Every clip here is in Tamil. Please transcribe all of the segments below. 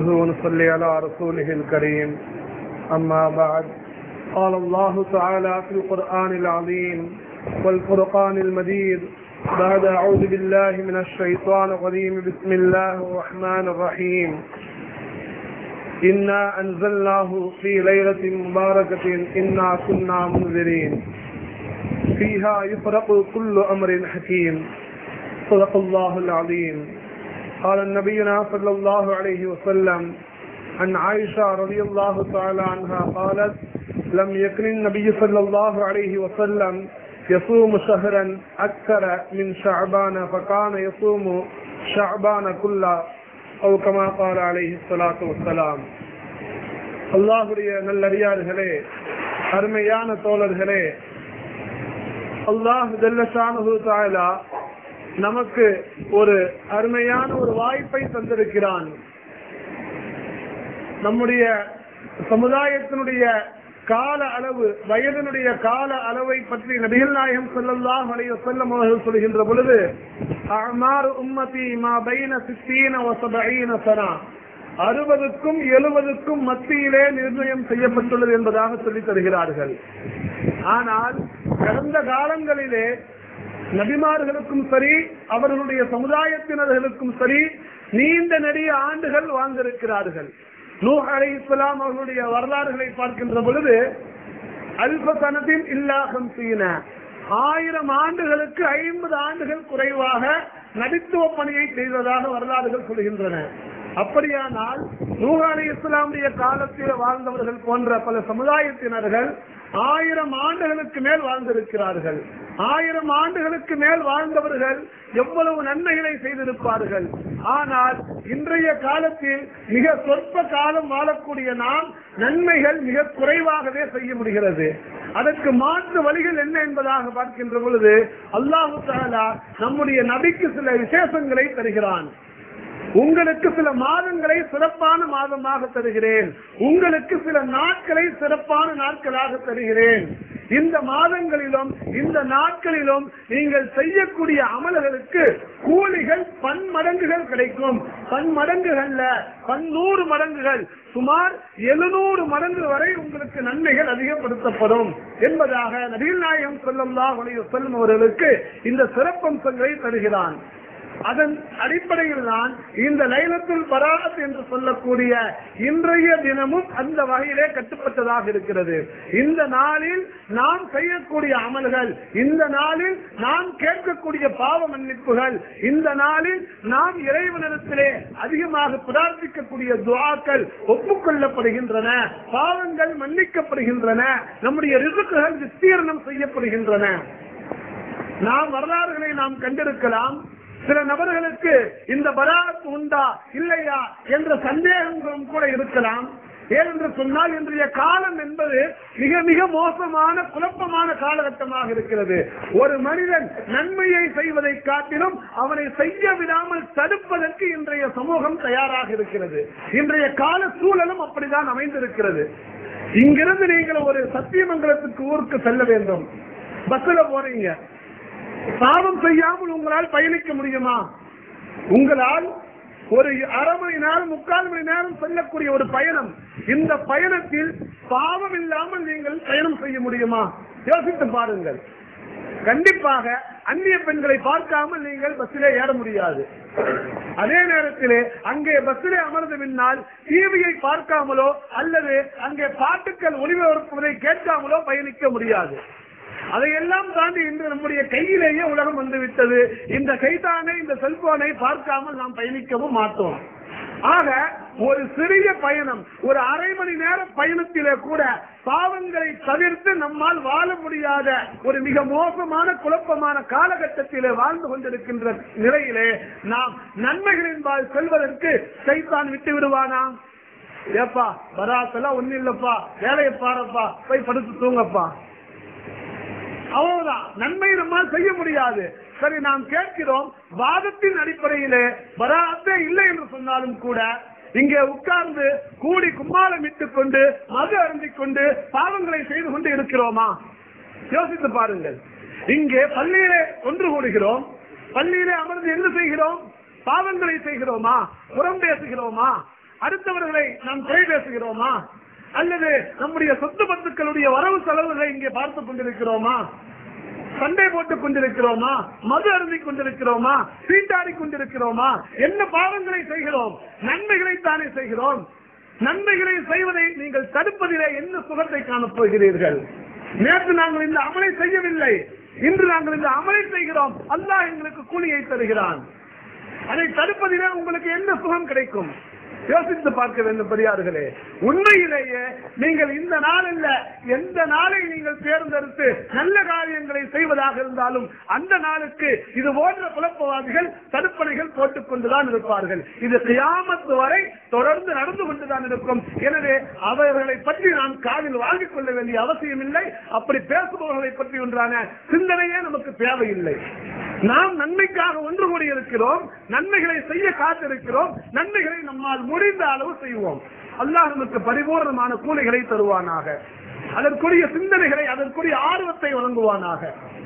نحمده ونصلي على رسوله الكريم أما بعد قال الله تعالى في القرآن العظيم والفرقان المجيد بعد أعوذ بالله من الشيطان الرجيم بسم الله الرحمن الرحيم إنا أنزلناه في ليلة مباركة إنا كنا منذرين فيها يفرق كل أمر حكيم صدق الله العظيم قال نبينا صلى الله عليه وسلم عن عائشة رضي الله تعالى عنها قالت لم يكن النبي صلى الله عليه وسلم يصوم شهرا أكثر من شعبان فكان يصوم شعبان كله أو كما قال عليه الصلاة والسلام அல்லாஹுடைய நல்லடியார்களே அருமையான தோழர்களே அல்லாஹ் ஜல்லஷானு தாயலா நமக்கு ஒரு அருமையான ஒரு வாய்ப்பை தந்திருக்கிறான் நம்முடைய சமுதாயத்தினுடைய கால அளவு வயதனுடைய கால அளவை பற்றி நபிகள் நாயகம் சொல்லல்லாஹ் அலைய செல்லம் அவர்கள் சொல்கின்ற பொழுது அமாறு உம்மதி மா பைன சித்தீன வசபீன சனா அறுபதுக்கும் எழுபதுக்கும் மத்தியிலே நிர்ணயம் செய்யப்பட்டுள்ளது என்பதாக சொல்லித் தருகிறார்கள் ஆனால் கடந்த காலங்களிலே நபிமார்களுக்கும் சரி அவர்களுடைய சமுதாயத்தினர்களுக்கும் சரி நீண்ட நெடிய ஆண்டுகள் வாழ்ந்திருக்கிறார்கள் நூஹ் அலை இஸ்லாம் அவர்களுடைய வரலாறுகளை பார்க்கின்ற பொழுது அல்ப சனத்தின் இல்லாகம் சீன ஆயிரம் ஆண்டுகளுக்கு ஐம்பது ஆண்டுகள் குறைவாக நடித்துவ பணியை செய்ததாக வரலாறுகள் சொல்கின்றன அப்படியானால் நூஹ் அலி இஸ்லாமுடைய காலத்தில் வாழ்ந்தவர்கள் போன்ற பல சமுதாயத்தினர்கள் ஆயிரம் ஆண்டுகளுக்கு மேல் வாழ்ந்திருக்கிறார்கள் ஆயிரம் ஆண்டுகளுக்கு மேல் வாழ்ந்தவர்கள் எவ்வளவு நன்மைகளை செய்திருப்பார்கள் ஆனால் இன்றைய காலத்தில் மிக சொற்ப காலம் வாழக்கூடிய நாம் நன்மைகள் மிக குறைவாகவே செய்ய முடிகிறது அதற்கு மாற்று வழிகள் என்ன என்பதாக பார்க்கின்ற பொழுது அல்லாஹு தாலா நம்முடைய நபிக்கு சில விசேஷங்களை தருகிறான் உங்களுக்கு சில மாதங்களை சிறப்பான மாதமாக தருகிறேன் உங்களுக்கு சில நாட்களை சிறப்பான நாட்களாக தருகிறேன் இந்த மாதங்களிலும் இந்த நாட்களிலும் நீங்கள் செய்யக்கூடிய அமல்களுக்கு கூலிகள் பன்மடங்குகள் கிடைக்கும் பன்மடங்குகள்ல பன்னூறு மடங்குகள் சுமார் எழுநூறு மடங்கு வரை உங்களுக்கு நன்மைகள் அதிகப்படுத்தப்படும் என்பதாக நபீல் நாயகம் சொல்லல்லா செல்லும் அவர்களுக்கு இந்த சிறப்பம்சங்களை தருகிறான் அதன் அடிப்படையில் தான் இந்த லைலத்துல் பராத் என்று சொல்லக்கூடிய இன்றைய தினமும் அந்த வகையிலே கட்டுப்பட்டதாக இருக்கிறது இந்த நாளில் நாம் செய்யக்கூடிய அமல்கள் இந்த நாளில் நாம் கேட்கக்கூடிய பாவ மன்னிப்புகள் இந்த நாளில் நாம் இறைவனிடத்திலே அதிகமாக பிரார்த்திக்கக்கூடிய துவாக்கள் ஒப்புக்கொள்ளப்படுகின்றன பாவங்கள் மன்னிக்கப்படுகின்றன நம்முடைய ரிசுக்குகள் விஸ்தீர்ணம் செய்யப்படுகின்றன நாம் வரலாறுகளை நாம் கண்டிருக்கலாம் சில நபர்களுக்கு இந்த பராத் உண்டா இல்லையா என்ற சந்தேகங்களும் கூட இருக்கலாம் ஏனென்று சொன்னால் இன்றைய காலம் என்பது மிக மிக மோசமான குழப்பமான காலகட்டமாக இருக்கிறது ஒரு மனிதன் நன்மையை செய்வதை காட்டிலும் அவனை செய்ய விடாமல் தடுப்பதற்கு இன்றைய சமூகம் தயாராக இருக்கிறது இன்றைய கால சூழலும் அப்படிதான் அமைந்திருக்கிறது இங்கிருந்து நீங்கள் ஒரு சத்தியமங்கலத்துக்கு ஊருக்கு செல்ல வேண்டும் பஸ்ல போறீங்க பாவம் செய்யாமல் உங்களால் பயணிக்க முடியுமா உங்களால் ஒரு அரை மணி நேரம் முக்கால் மணி நேரம் செல்லக்கூடிய ஒரு பயணம் இந்த பயணத்தில் பாவம் இல்லாமல் நீங்கள் பயணம் செய்ய முடியுமா யோசித்து பாருங்கள் கண்டிப்பாக அந்நிய பெண்களை பார்க்காமல் நீங்கள் பஸ்ஸிலே ஏற முடியாது அதே நேரத்திலே அங்கே பஸ்ஸிலே அமர்ந்து பின்னால் டிவியை பார்க்காமலோ அல்லது அங்கே பாட்டுக்கள் ஒளிபரப்புவதை கேட்காமலோ பயணிக்க முடியாது அதையெல்லாம் தாண்டி இன்று நம்முடைய கையிலேயே உலகம் வந்துவிட்டது இந்த கைதானை இந்த செல்போனை பார்க்காமல் நாம் பயணிக்கவும் மாட்டோம் ஆக ஒரு சிறிய பயணம் ஒரு அரை மணி நேர பயணத்திலே கூட பாவங்களை தவிர்த்து நம்மால் வாழ முடியாத ஒரு மிக மோசமான குழப்பமான காலகட்டத்திலே வாழ்ந்து கொண்டிருக்கின்ற நிலையிலே நாம் நன்மைகளின்பால் செல்வதற்கு சைத்தான் விட்டு விடுவானா ஏப்பா வராத்தெல்லாம் ஒண்ணு இல்லப்பா வேலையை பாருப்பா போய் படுத்து தூங்கப்பா அவ்வளவுதான் நன்மை நம்மால் செய்ய முடியாது சரி நாம் கேட்கிறோம் வாதத்தின் அடிப்படையிலே வராதே இல்லை என்று சொன்னாலும் கூட இங்கே உட்கார்ந்து கூடி கும்மாளம் இட்டுக் கொண்டு மது அருந்திக் கொண்டு பாவங்களை செய்து கொண்டு இருக்கிறோமா யோசித்து பாருங்கள் இங்கே பள்ளியிலே ஒன்று கூடுகிறோம் பள்ளியிலே அமர்ந்து என்ன செய்கிறோம் பாவங்களை செய்கிறோமா புறம் பேசுகிறோமா அடுத்தவர்களை நாம் குறை பேசுகிறோமா அல்லது நம்முடைய சொத்து பத்துக்களுடைய வரவு செலவுகளை இங்கே பார்த்துக் கொண்டிருக்கிறோமா சண்டை போட்டுக் கொண்டிருக்கிறோமா மது அருந்திக் கொண்டிருக்கிறோமா சீட்டாடி கொண்டிருக்கிறோமா என்ன பாவங்களை செய்கிறோம் நன்மைகளை தானே செய்கிறோம் நன்மைகளை செய்வதை நீங்கள் தடுப்பதிலே என்ன சுகத்தை காணப் போகிறீர்கள் நேற்று நாங்கள் இந்த அமலை செய்யவில்லை இன்று நாங்கள் இந்த அமலை செய்கிறோம் அல்லாஹ் எங்களுக்கு கூலியை தருகிறான் அதை தடுப்பதிலே உங்களுக்கு என்ன சுகம் கிடைக்கும் யோசித்து பார்க்க வேண்டும் பெரியார்களே உண்மையிலேயே நீங்கள் இந்த நாளில் எந்த நாளை நீங்கள் தேர்ந்தெடுத்து நல்ல காரியங்களை செய்வதாக இருந்தாலும் அந்த நாளுக்கு இது போன்ற குழப்பவாதிகள் தடுப்பணைகள் போட்டுக் கொண்டுதான் இருப்பார்கள் இது கியாமத்து வரை தொடர்ந்து நடந்து கொண்டுதான் இருக்கும் எனவே அவர்களை பற்றி நாம் காதில் வாங்கிக் கொள்ள வேண்டிய அவசியம் இல்லை அப்படி பேசுபவர்களை பற்றி ஒன்றான சிந்தனையே நமக்கு தேவையில்லை நாம் நன்மைக்காக ஒன்று கூடி இருக்கிறோம் நன்மைகளை செய்ய காத்திருக்கிறோம் நன்மைகளை நம்மால் முடிந்த அளவு செய்வோம் அல்லாஹ் நமக்கு பரிபூர்ணமான கூலிகளை தருவானாக அதற்குரிய சிந்தனைகளை அதற்குரிய ஆர்வத்தை வழங்குவானாக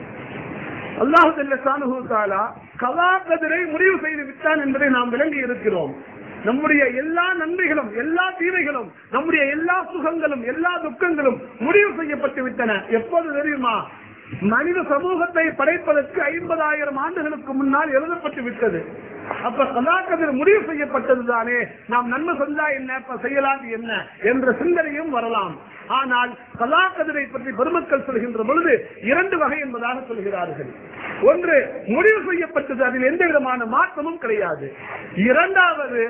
அல்லாஹு கலா கதிரை முடிவு செய்து விட்டான் என்பதை நாம் விளங்கி இருக்கிறோம் நம்முடைய எல்லா நன்மைகளும் எல்லா தீமைகளும் நம்முடைய எல்லா சுகங்களும் எல்லா துக்கங்களும் முடிவு செய்யப்பட்டு விட்டன எப்போது தெரியுமா மனித சமூகத்தை படைப்பதற்கு ஐம்பதாயிரம் ஆண்டுகளுக்கு முன்னால் எழுதப்பட்டு விட்டது அப்ப கலாக்கதிர் முடிவு செய்யப்பட்டது தானே நாம் நன்மை செஞ்சா என்ன இப்ப செய்யலாம் என்ன என்ற சிந்தனையும் வரலாம் ஆனால் கலாக்கதிரை பற்றி பெருமக்கள் சொல்கின்ற பொழுது இரண்டு வகை என்பதாக சொல்கிறார்கள் ஒன்று முடிவு செய்யப்பட்டது அதில் எந்த விதமான மாற்றமும் கிடையாது இரண்டாவது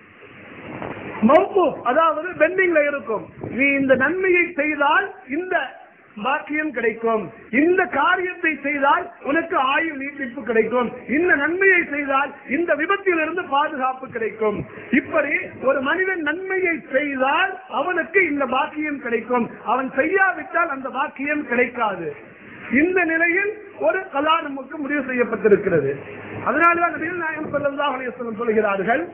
மௌகூப் அதாவது பெண்டிங்ல இருக்கும் நீ இந்த நன்மையை செய்தால் இந்த பாக்கியம் கிடைக்கும் இந்த காரியத்தை செய்தால் உனக்கு ஆயுள் நீட்டிப்பு கிடைக்கும் இந்த நன்மையை செய்தால் இந்த விபத்திலிருந்து பாதுகாப்பு கிடைக்கும் இப்படி ஒரு மனிதன் நன்மையை செய்தால் அவனுக்கு இந்த பாக்கியம் கிடைக்கும் அவன் செய்யாவிட்டால் அந்த பாக்கியம் கிடைக்காது இந்த நிலையில் ஒரு கலா நமக்கு முடிவு செய்யப்பட்டிருக்கிறது அதனால்தான் நபிகள் நாயகம் ஸல்லல்லாஹு அலைஹி வஸல்லம் சொல்கிறார்கள்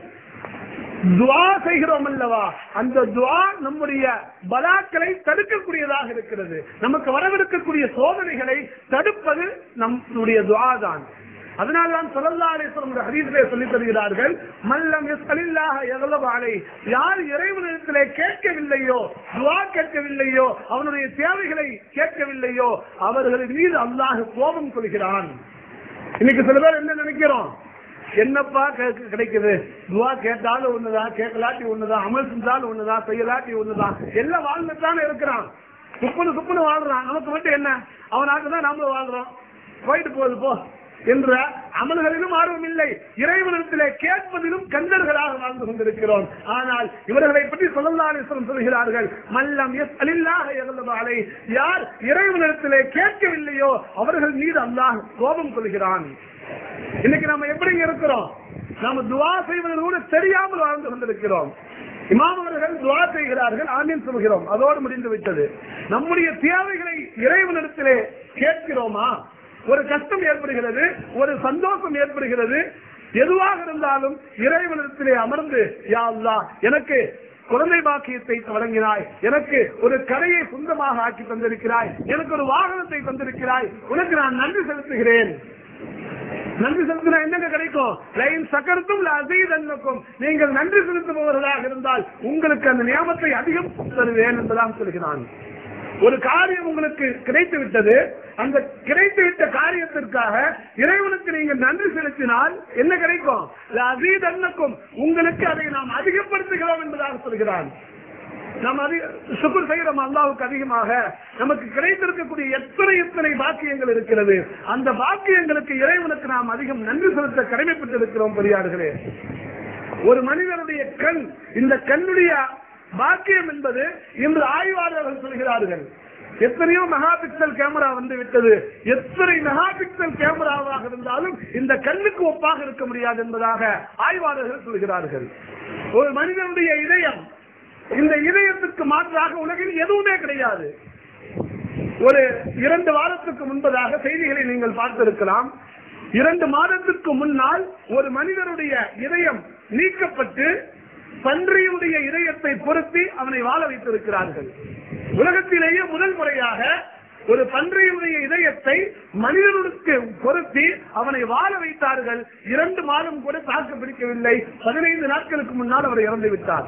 துவா செய்கிறோம் அல்லவா அந்த துவா நம்முடைய பலாக்களை தடுக்கக்கூடியதாக இருக்கிறது நமக்கு வரவிருக்கக்கூடிய சோதனைகளை தடுப்பது நம்முடைய துவா தான் அதனால்தான் சொல்லல்லாசம் ஹரீசிலே சொல்லித் தருகிறார்கள் மல்லம் எஸ்கலில்லாக எவ்வளவு ஆலை யார் இறைவனிடத்திலே கேட்கவில்லையோ துவா கேட்கவில்லையோ அவனுடைய தேவைகளை கேட்கவில்லையோ அவர்களின் மீது அல்லாஹ் கோபம் கொள்கிறான் இன்னைக்கு சில பேர் என்ன நினைக்கிறோம் என்னப்பா கே- கிடைக்குது துவா கேட்டாலும் ஒண்ணுதான் கேட்கலாட்டி ஒண்ணுதான் அமல் செஞ்சாலும் ஒண்ணுதான் செய்யலாட்டி ஒண்ணுதான் எல்லாம் வாழ்ந்துட்டானே இருக்கிறான் சுப்புனு சுப்புனு வாழ்றான் நமக்கு மட்டும் என்ன அவனாக்கு தான் நாமளும் வாழ்றோம் போயிட்டு போகுது போ என்ற அமல்களிலும் ஆர்வம் இல்லை இறைவனிடத்திலே கேட்பதிலும் கந்தர்களாக வாழ்ந்து கொண்டிருக்கிறோம் ஆனால் இவர்களை பற்றி சொல்லலாசனம் சொல்கிறார்கள் மல்லம் எஸ் அலில்லாக எவ்வளவு யார் இறைவனிடத்திலே கேட்கவில்லையோ அவர்கள் மீது அல்லாஹ் கோபம் கொள்கிறான் இன்னைக்கு நம்ம எப்படி இருக்கிறோம் நாம துவா செய்வதில் கூட தெரியாமல் வாழ்ந்து கொண்டிருக்கிறோம் இமாம் அவர்கள் துவா செய்கிறார்கள் ஆமீன் சொல்கிறோம் அதோடு முடிந்து விட்டது நம்முடைய தேவைகளை இறைவனிடத்திலே கேட்கிறோமா ஒரு கஷ்டம் ஏற்படுகிறது ஒரு சந்தோஷம் ஏற்படுகிறது எதுவாக இருந்தாலும் இறைவனிடத்திலே அமர்ந்து யா அல்லாஹ் எனக்கு குழந்தை பாக்கியத்தை வழங்கினாய் எனக்கு ஒரு கடையை சொந்தமாக ஆக்கி தந்திருக்கிறாய் எனக்கு ஒரு வாகனத்தை தந்திருக்கிறாய் உனக்கு நான் நன்றி செலுத்துகிறேன் நன்றி செலுத்தினா என்னங்க கிடைக்கும் லைன் சக்கரத்தும் அசீதன்னுக்கும் நீங்கள் நன்றி செலுத்துபவர்களாக இருந்தால் உங்களுக்கு அந்த நியமத்தை அதிகம் தருவேன் என்பதாக சொல்கிறான் ஒரு காரியம் உங்களுக்கு கிடைத்து விட்டது அந்த கிடைத்து விட்ட காரியத்திற்காக இறைவனுக்கு நீங்கள் நன்றி செலுத்தினால் என்ன கிடைக்கும் அசீதன்னுக்கும் உங்களுக்கு அதை நாம் அதிகப்படுத்துகிறோம் என்பதாக சொல்கிறான் நாம் அதிக சுக்குர் செய்கிறோம் அல்லாவுக்கு அதிகமாக நமக்கு கிடைத்திருக்கக்கூடிய எத்தனை எத்தனை பாக்கியங்கள் இருக்கிறது அந்த பாக்கியங்களுக்கு இறைவனுக்கு நாம் அதிகம் நன்றி செலுத்த கடமைப்பட்டிருக்கிறோம் பெரியார்களே ஒரு மனிதனுடைய கண் இந்த கண்ணுடைய பாக்கியம் என்பது இன்று ஆய்வாளர்கள் சொல்கிறார்கள் எத்தனையோ மெகா பிக்சல் கேமரா வந்து விட்டது எத்தனை மெகா பிக்சல் கேமராவாக இருந்தாலும் இந்த கண்ணுக்கு ஒப்பாக இருக்க முடியாது என்பதாக ஆய்வாளர்கள் சொல்கிறார்கள் ஒரு மனிதனுடைய இதயம் இந்த இதயத்துக்கு மாற்றாக உலகில் எதுவுமே கிடையாது ஒரு இரண்டு வாரத்துக்கு முன்பதாக செய்திகளை நீங்கள் பார்த்திருக்கலாம் இரண்டு மாதத்துக்கு முன்னால் ஒரு மனிதனுடைய இதயம் நீக்கப்பட்டு பன்றியுடைய இதயத்தை பொருத்தி அவனை வாழ வைத்திருக்கிறார்கள் உலகத்திலேயே முதல் முறையாக ஒரு பன்றியுடைய இதயத்தை மனிதனுக்கு பொருத்தி அவனை வாழ வைத்தார்கள் இரண்டு மாதம் கூட தாக்கு பிடிக்கவில்லை பதினைந்து நாட்களுக்கு முன்னால் அவர் இறந்து விட்டார்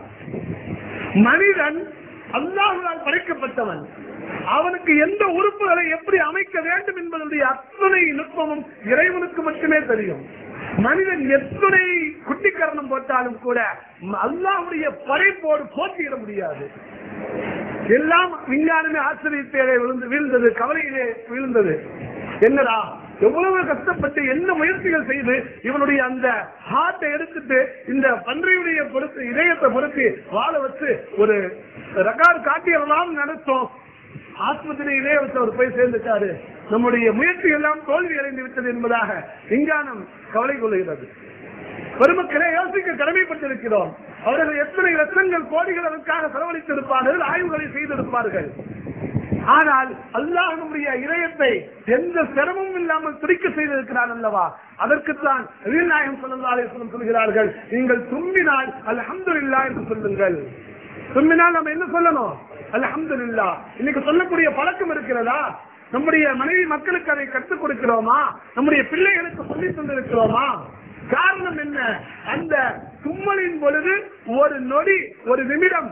மனிதன் அல்லாஹால் படைக்கப்பட்டவன் அவனுக்கு எந்த உறுப்புகளை எப்படி அமைக்க வேண்டும் என்பதனுடைய அத்தனை நுட்பமும் இறைவனுக்கு மட்டுமே தெரியும் மனிதன் எத்தனை குட்டிக்கரணம் போட்டாலும் கூட அல்லாஹ்வுடைய படைப்போடு போட்டியிட முடியாது எல்லாம் விஞ்ஞானமே ஆச்சரியத்திலே விழுந்து வீழ்ந்தது கவலையிலே வீழ்ந்தது என்னடா எவ்வளவு கஷ்டப்பட்டு என்ன முயற்சிகள் செய்து இவனுடைய அந்த ஹார்ட்டை எடுத்துட்டு இந்த பன்றியுடைய பொறுத்து இதயத்தை பொறுத்து வாழ வச்சு ஒரு ரெக்கார்டு காட்டியெல்லாம் நினைச்சோம் ஆஸ்பத்திரியிலே வச்சு அவர் போய் சேர்ந்துட்டாரு நம்முடைய முயற்சி எல்லாம் தோல்வி அடைந்து விட்டது என்பதாக விஞ்ஞானம் கவலை கொள்கிறது பெருமக்களே யோசிக்க கடமைப்பட்டிருக்கிறோம் அவர்கள் எத்தனை லட்சங்கள் கோடிகள் அதற்காக செலவழித்திருப்பார்கள் ஆய்வுகளை செய்திருப்பார்கள் ஆனால் அல்லாஹ் நம்முடைய இதயத்தை எந்த சிரமமும் இல்லாமல் துடிக்க செய்திருக்கிறார் அல்லவா அதற்குத்தான் நாயகம் சொல்லலாம் சொல்கிறார்கள் நீங்கள் தும்பினால் அல்ஹம்துலில்லா என்று சொல்லுங்கள் தும்பினால் நம்ம என்ன சொல்லணும் அல்ஹம்துலில்லா இன்னைக்கு சொல்லக்கூடிய பழக்கம் இருக்கிறதா நம்முடைய மனைவி மக்களுக்கு அதை கற்றுக் கொடுக்கிறோமா நம்முடைய பிள்ளைகளுக்கு சொல்லி தந்திருக்கிறோமா காரணம் என்ன அந்த தும்மலின் பொழுது ஒரு நொடி ஒரு நிமிடம்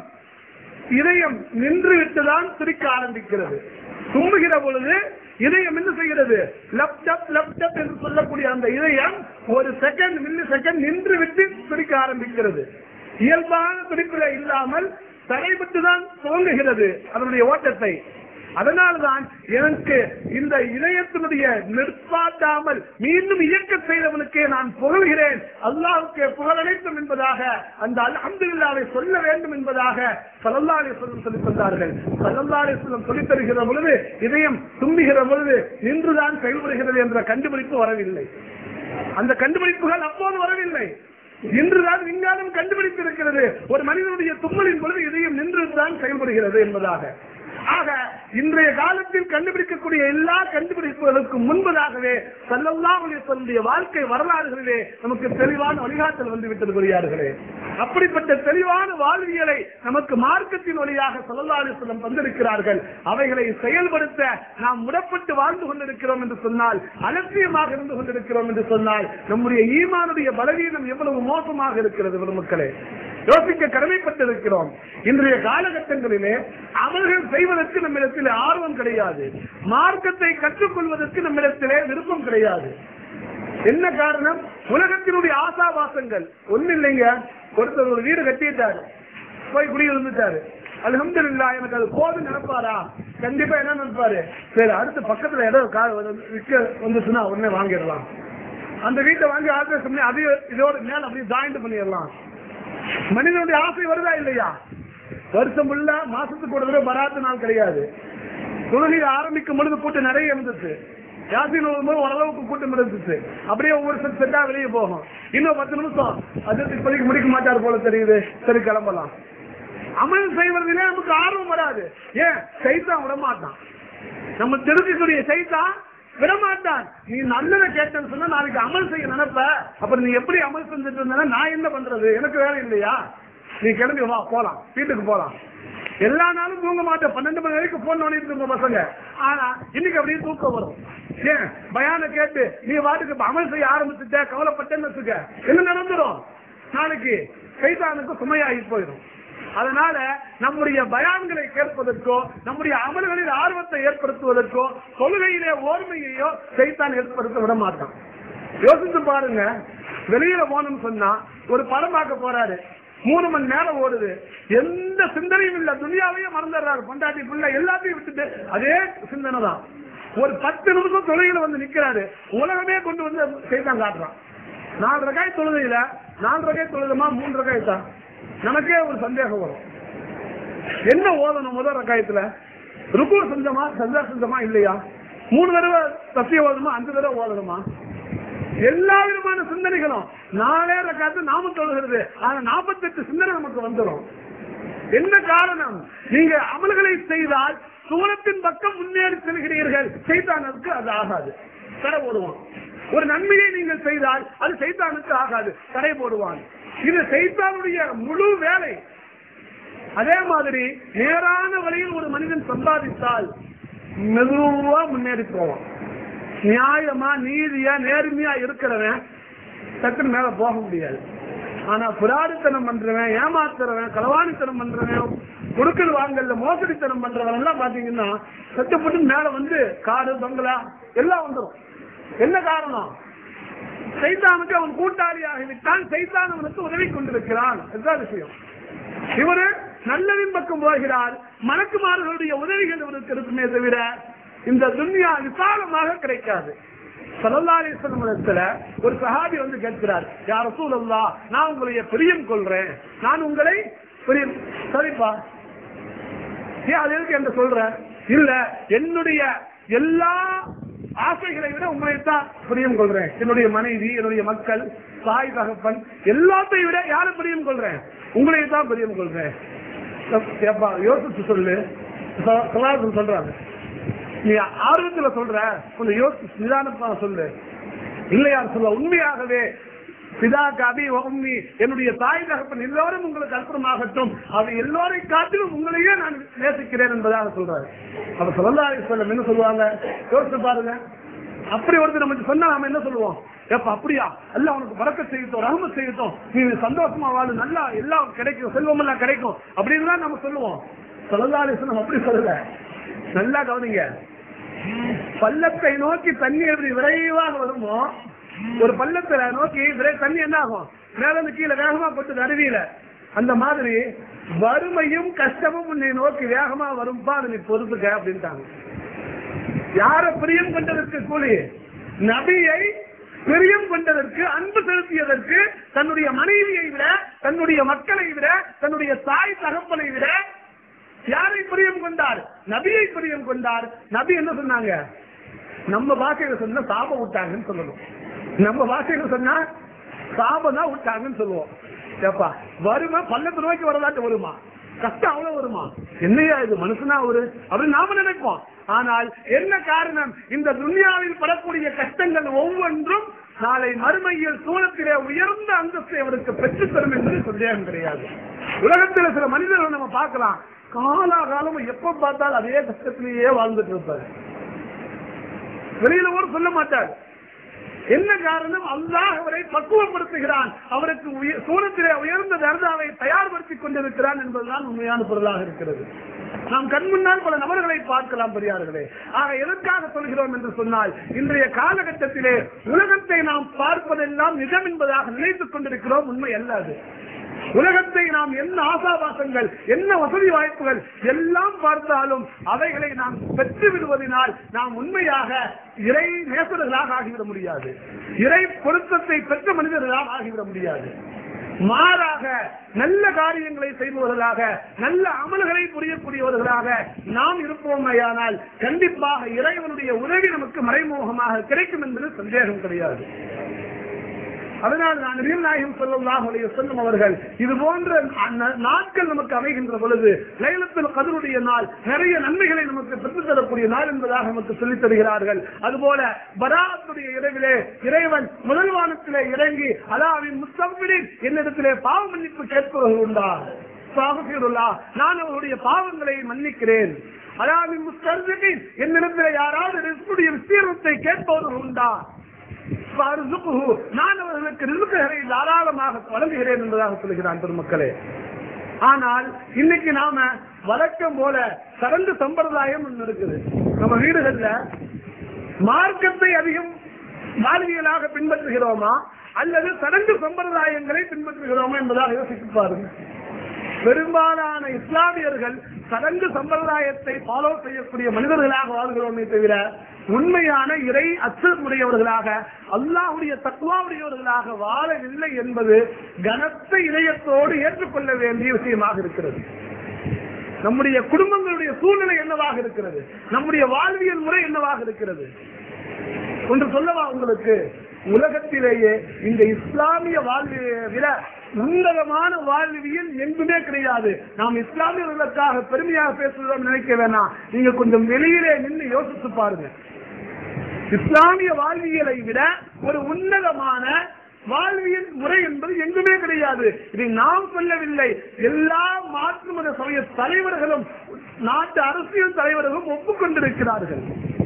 இதயம் நின்று விட்டுதான் துடிக்க ஆரம்பிக்கிறது தும்புகிற பொழுது இதயம் என்ன செய்கிறது லப்டப் லப்டப் என்று சொல்லக்கூடிய அந்த இதயம் ஒரு செகண்ட் மில்லி செகண்ட் நின்று விட்டு துடிக்க ஆரம்பிக்கிறது இயல்பான துடிப்பில இல்லாமல் தடைபட்டு தான் துவங்குகிறது அதனுடைய ஓட்டத்தை அதனால்தான் எனக்கு இந்த இதயத்தினுடைய நிற்பாட்டாமல் மீண்டும் இயக்க செய்தவனுக்கே நான் புகழ்கிறேன் அல்லாவுக்கு புகழனைத்தும் என்பதாக அந்த அல்ஹம்துலில்லாவை சொல்ல வேண்டும் என்பதாக சல்லல்லாஹு அலைஹி வஸல்லம் சொல்லித் தந்தார்கள் சல்லல்லாஹு அலைஹி வஸல்லம் சொல்லித் தருகிற பொழுது இதயம் தும்புகிற பொழுது நின்றுதான் செயல்படுகிறது என்ற கண்டுபிடிப்பு வரவில்லை அந்த கண்டுபிடிப்புகள் அப்போது வரவில்லை இன்றுதான் விஞ்ஞானம் கண்டுபிடித்திருக்கிறது ஒரு மனிதனுடைய தும்மலின் பொழுது இதயம் நின்றுதான் செயல்படுகிறது என்பதாக ஆக இன்றைய காலத்தில் கண்டுபிடிக்கக்கூடிய எல்லா கண்டுபிடிப்புகளுக்கு முன்பதாகவே சல்லல்லாஹு அலைஹி வஸல்லுடைய வாழ்க்கை வரலாறுகளிலே நமக்கு தெளிவான வழிகாட்டல் வந்து விட்டது பெரியார்களே அப்படிப்பட்ட தெளிவான வாழ்வியலை நமக்கு மார்க்கத்தின் வழியாக சல்லல்லாஹு அலைஹி வஸல்லம் தந்திருக்கிறார்கள் அவைகளை செயல்படுத்த நாம் முடப்பட்டு வாழ்ந்து கொண்டிருக்கிறோம் என்று சொன்னால் அலட்சியமாக இருந்து கொண்டிருக்கிறோம் என்று சொன்னால் நம்முடைய ஈமானுடைய பலவீனம் எவ்வளவு மோசமாக இருக்கிறது பெருமக்களே யோசிக்க கடமைப்பட்டிருக்கிறோம் இன்றைய காலகட்டங்களிலே அமல்கள் செய்வதற்கு நம்மிடத்தில் ஆர்வம் கிடையாது மார்க்கத்தை கற்றுக்கொள்வதற்கு நம்மிடத்திலே விருப்பம் கிடையாது என்ன காரணம் உலகத்தினுடைய ஆசாபாசங்கள் ஒண்ணு இல்லைங்க ஒருத்தர் ஒரு வீடு கட்டிட்டாரு போய் குடியிருந்துட்டாரு அல்ஹம்துலில்லா எனக்கு அது போதும் நினைப்பாரா கண்டிப்பா என்ன நினைப்பாரு சரி அடுத்து பக்கத்துல இடம் கா- விற்க வந்துச்சுன்னா உடனே வாங்கிடலாம் அந்த வீட்டை வாங்கி ஆல்ட்ரேஷன் பண்ணி அதையும் இதோட மேல அப்படியே ஜாயிண்ட் பண்ணிடலாம் மனிதனுடைய ஆசை வருதா இல்லையா வருஷம் உள்ள மாசத்துக்கு ஒரு தடவை பராத்து நாள் கிடையாது தொழுகை ஆரம்பிக்கும் பொழுது கூட்டம் நிறைய இருந்துச்சு யாசின் போது ஓரளவுக்கு கூட்டம் இருந்துச்சு அப்படியே ஒவ்வொரு செட் செட்டா வெளியே போகும் இன்னும் பத்து நிமிஷம் அது இப்போதைக்கு முடிக்க மாட்டார் போல தெரியுது சரி கிளம்பலாம் அமல் செய்வதிலே நமக்கு ஆர்வம் வராது ஏன் சைத்தான் விட மாட்டான் நம்ம தெரிஞ்சுக்கூடிய சைத்தான் விடமாட்டான் நீ நல்லதை கேட்டேன்னு சொன்னா நாளைக்கு அமல் செய்ய நினைப்ப அப்புறம் நீ எப்படி அமல் செஞ்சுட்டு இருந்தனா நான் என்ன பண்றது எனக்கு வேலை இல்லையா நீ கிளம்பி வா போலாம் வீட்டுக்கு போலாம் எல்லா நாளும் தூங்க மாட்டேன் பன்னெண்டு மணி வரைக்கும் போன் நோண்டிட்டு இருக்க பசங்க ஆனா இன்னைக்கு அப்படியே தூக்கம் வரும் ஏன் பயான கேட்டு நீ வாட்டுக்கு இப்ப அமல் செய்ய ஆரம்பிச்சுட்ட கவலைப்பட்டேன்னு வச்சுக்க என்ன நடந்துரும் நாளைக்கு சைத்தானுக்கு சுமையாகி போயிடும் அதனால நம்முடைய பயான்களை கேட்பதற்கோ நம்முடைய அமல்களில் ஆர்வத்தை ஏற்படுத்துவதற்கோ கொள்கையிலே ஓர்மையையோ சைத்தான் ஏற்படுத்த விட மாட்டான் யோசிச்சு பாருங்க வெளியில போகணும்னு சொன்னா ஒரு படம் பார்க்க போறாரு மூணு மணி நேரம் ஓடுது எந்த சிந்தனையும் இல்ல துனியாவையே மறந்துடுறாரு பொண்டாட்டி புள்ள எல்லாத்தையும் விட்டுட்டு அதே சிந்தனை தான் ஒரு பத்து நிமிஷம் தொழுகையில வந்து நிக்கிறாரு உலகமே கொண்டு வந்து சைத்தான் காட்டுறான் நாலு ரகாய் தொழுகையில நாலு ரகாய் தொழுதமா மூணு ரகாய் தான் நமக்கே ஒரு சந்தேகம் வரும் என்ன ஓதணும் முதல் ரகாயத்துல ருக்கு செஞ்சமா சந்தா செஞ்சமா இல்லையா மூணு தடவை சத்திய ஓதணுமா அஞ்சு தடவை ஓதணுமா எல்லா விதமான சிந்தனைகளும் நாலே ரகாத்து நாம தொழுகிறது ஆனா நாற்பத்தெட்டு சிந்தனை நமக்கு வந்துடும் என்ன காரணம் நீங்க அமல்களை செய்தால் சூரத்தின் பக்கம் முன்னேறி செல்கிறீர்கள் செய்தானுக்கு அது ஆகாது தடை போடுவான் ஒரு நன்மையை நீங்கள் செய்தால் அது செய்தானுக்கு ஆகாது தடை போடுவான் இது செய்தானுடைய முழு வேலை அதே மாதிரி நேரான வழியில் ஒரு மனிதன் சம்பாதித்தால் மெதுவா முன்னேறி போவான் நியாயமா நீதியா நேர்மையா இருக்கிறவன் டக்குன்னு மேல போக முடியாது ஆனா புராடித்தனம் பண்றவன் ஏமாத்துறவன் களவாணித்தனம் பண்றவன் கொடுக்கல் வாங்கல மோசடித்தனம் பண்றவன் எல்லாம் பாத்தீங்கன்னா சட்டப்பட்டு மேல வந்து காடு பங்களா எல்லாம் வந்துடும் என்ன காரணம் சைத்தானுக்கு அவன் கூட்டாளியாக விட்டான் சைத்தான் அவனுக்கு உதவி கொண்டிருக்கிறான் இதுதான் விஷயம் இவரு நல்லதின் பக்கம் போகிறார் மலக்குமார்களுடைய உதவிகள் இவருக்கு இருக்குமே தவிர இந்த துன்யா விசாலமாக கிடைக்காது சலல்லாசனத்துல ஒரு சஹாபி வந்து கேட்கிறார் யார் ரசூலல்லா நான் உங்களுடைய பிரியம் கொள்றேன் நான் உங்களை பிரியம் சரிப்பா ஏன் அது எதுக்கு என்று சொல்ற இல்ல என்னுடைய எல்லா ஆசைகளை விட உங்களை தான் பிரியம் கொள்றேன் என்னுடைய மனைவி என்னுடைய மக்கள் தாய் தகப்பன் எல்லாத்தையும் விட யாரை பிரியம் கொள்றேன் உங்களை தான் பிரியம் கொள்றேன் ஏப்பா யோசிச்சு சொல்லு ச- சலாசன் சொல்றாங்க நீ ஆர்வத்துல சொல்ற கொஞ்சம் யோசிச்சு நிதானமா சொல்லு இல்லையா சொல்ல உண்மையாகவே பிதா கபி உம்மி என்னுடைய தாய் தகப்பன் எல்லோரும் உங்களுக்கு அற்புதமாகட்டும் அவர் எல்லோரை காட்டிலும் உங்களையே நான் நேசிக்கிறேன் என்பதாக சொல்றாரு அவர் சொல்லலாரி சொல்லம் என்ன சொல்லுவாங்க யோசிச்சு பாருங்க அப்படி ஒருத்தர் நமக்கு சொன்னா நாம என்ன சொல்லுவோம் எப்ப அப்படியா எல்லாம் உனக்கு பறக்க செய்யட்டும் ரஹமத் செய்யட்டும் நீ சந்தோஷமா வாழு நல்லா எல்லாம் கிடைக்கும் செல்வம் எல்லாம் கிடைக்கும் அப்படின்னு தான் நம்ம சொல்லுவோம் சொல்லலாரி சொல்லம் அப்படி சொல்லல நல்லா கவனிங்க பள்ளத்தை நோக்கி தண்ணி எப்படி விரைவாக வருமோ ஒரு பள்ளத்துல நோக்கி விரை தண்ணி என்ன ஆகும் மேல இருந்து கீழே வேகமா போட்டு அருவியில அந்த மாதிரி வறுமையும் கஷ்டமும் உன்னை நோக்கி வேகமா வரும்பா அதை நீ பொறுத்துக்க அப்படின்ட்டாங்க யார பிரியம் கொண்டதற்கு கூலி நபியை பிரியம் கொண்டதற்கு அன்பு செலுத்தியதற்கு தன்னுடைய மனைவியை விட தன்னுடைய மக்களை விட தன்னுடைய தாய் தகப்பனை விட யாரை பிரியம் கொண்டார் நபியை பிரியம் கொண்டார் நபி என்ன சொன்னாங்க நம்ம பாஷையில சொன்னா சாபம் விட்டாங்கன்னு சொல்லணும் நம்ம பாஷையில சொன்னா சாபம் தான் விட்டாங்கன்னு சொல்லுவோம் ஏப்பா வருமா பள்ளத்து நோக்கி வரலாட்டு வருமா கஷ்டம் அவ்வளவு வருமா என்னையா இது மனுஷனா ஒரு அப்படின்னு நாம நினைப்போம் ஆனால் என்ன காரணம் இந்த துன்யாவில் படக்கூடிய கஷ்டங்கள் ஒவ்வொன்றும் நாளை மறுமையில் சூழத்திலே உயர்ந்த அந்தஸ்தை அவருக்கு பெற்றுத் தரும் என்பது சந்தேகம் கிடையாது உலகத்தில் சில மனிதர்கள் நம்ம பார்க்கலாம் காலாகாலம் எப்ப பார்த்தால் அதே கஷ்டத்திலேயே வாழ்ந்துட்டு இருப்பாரு வெளியில கூட சொல்ல மாட்டார் என்ன காரணம் அல்லாஹ் அவரை பக்குவப்படுத்துகிறான் அவருக்கு உய- சூரத்திலே உயர்ந்த தர்தாவை தயார்படுத்திக் கொண்டிருக்கிறான் என்பதுதான் உண்மையான பொருளாக இருக்கிறது நாம் கண் முன்னால் பல நபர்களை பார்க்கலாம் பெரியார்களே ஆக எதற்காக சொல்கிறோம் என்று சொன்னால் இன்றைய காலகட்டத்திலே உலகத்தை நாம் பார்ப்பதெல்லாம் நிஜம் என்பதாக நினைத்துக் கொண்டிருக்கிறோம் உண்மை அல்ல அது உலகத்தை நாம் என்ன ஆசாபாசங்கள் என்ன வசதி வாய்ப்புகள் எல்லாம் பார்த்தாலும் அவைகளை நாம் பெற்று விடுவதனால் நாம் உண்மையாக இறை நேசர்களாக ஆகிவிட முடியாது இறை பொருத்தத்தை பெற்ற மனிதர்களாக ஆகிவிட முடியாது மாறாக நல்ல காரியங்களை செய்பவர்களாக நல்ல அமல்களை புரியக்கூடியவர்களாக நாம் இருப்போமையானால் கண்டிப்பாக இறைவனுடைய உதவி நமக்கு மறைமுகமாக கிடைக்கும் என்பது சந்தேகம் கிடையாது அதனால் நான் நபிகள் நாயகம் ஸல்லல்லாஹு அலைஹி வஸல்லம் அவர்கள் இது போன்ற நா- நாட்கள் நமக்கு அமைகின்ற பொழுது லைலத்துல் கதருடைய நாள் நிறைய நன்மைகளை நமக்கு பெற்றுத் தரக்கூடிய நாள் என்பதாக நமக்கு சொல்லித் தருகிறார்கள் அதுபோல பராத்துடைய இரவிலே இறைவன் முதல் வானத்திலே இறங்கி அலாவின் முஸ்தம்பிடின் என்னிடத்திலே பாவ மன்னிப்பு கேட்பவர்கள் உண்டா சாகுபிருல்லா நான் அவருடைய பாவங்களை மன்னிக்கிறேன் அலாவின் முஸ்தர்ஜின் என்னிடத்திலே யாராவது ரிஸ்குடைய விஸ்தீர்ணத்தை கேட்பவர்கள் உண்டா ஃபர்சுக்குஹு. நான் அவர்களுக்கு ரிசுக்குகளை தாராளமாக வழங்குகிறேன் என்பதாக சொல்கிறான் பெருமக்களே ஆனால் இன்னைக்கு நாம வழக்கம் போல சடங்கு சம்பிரதாயம் ஒண்ணு இருக்குது நம்ம வீடுகள்ல மார்க்கத்தை அதிகம் வாழ்வியலாக பின்பற்றுகிறோமா அல்லது சடங்கு சம்பிரதாயங்களை பின்பற்றுகிறோமா என்பதாக யோசித்து பாருங்க பெரும்பாலான இஸ்லாமியர்கள் சடங்கு சம்பிரதாயத்தை ஃபாலோ செய்யக்கூடிய மனிதர்களாக வாழ்கிறோமே தவிர உண்மையான இறை அச்சமுடையவர்களாக அல்லாஹ்வுடைய தக்குவாவுடையவர்களாக வாழவில்லை என்பது கனத்த இதயத்தோடு ஏற்றுக்கொள்ள வேண்டிய விஷயமாக இருக்கிறது நம்முடைய குடும்பங்களுடைய சூழ்நிலை என்னவாக இருக்கிறது நம்முடைய வாழ்வியல் முறை என்னவாக இருக்கிறது ஒன்று சொல்லவா உங்களுக்கு உலகத்திலேயே இந்த இஸ்லாமிய வாழ்வியை விட உன்னதமான வாழ்வியல் எங்குமே கிடையாது நாம் இஸ்லாமியர்களுக்காக பெருமையாக பேசுவதாக நினைக்க வேணாம் நீங்க கொஞ்சம் வெளியிலே நின்று யோசித்து பாருங்க இஸ்லாமிய வாழ்வியலை விட ஒரு உன்னதமான வாழ்வியல் முறை என்பது எங்குமே கிடையாது இதை நாம் சொல்லவில்லை எல்லா மாற்று மத சமய தலைவர்களும் நாட்டு அரசியல் தலைவர்களும் ஒப்புக்கொண்டிருக்கிறார்கள்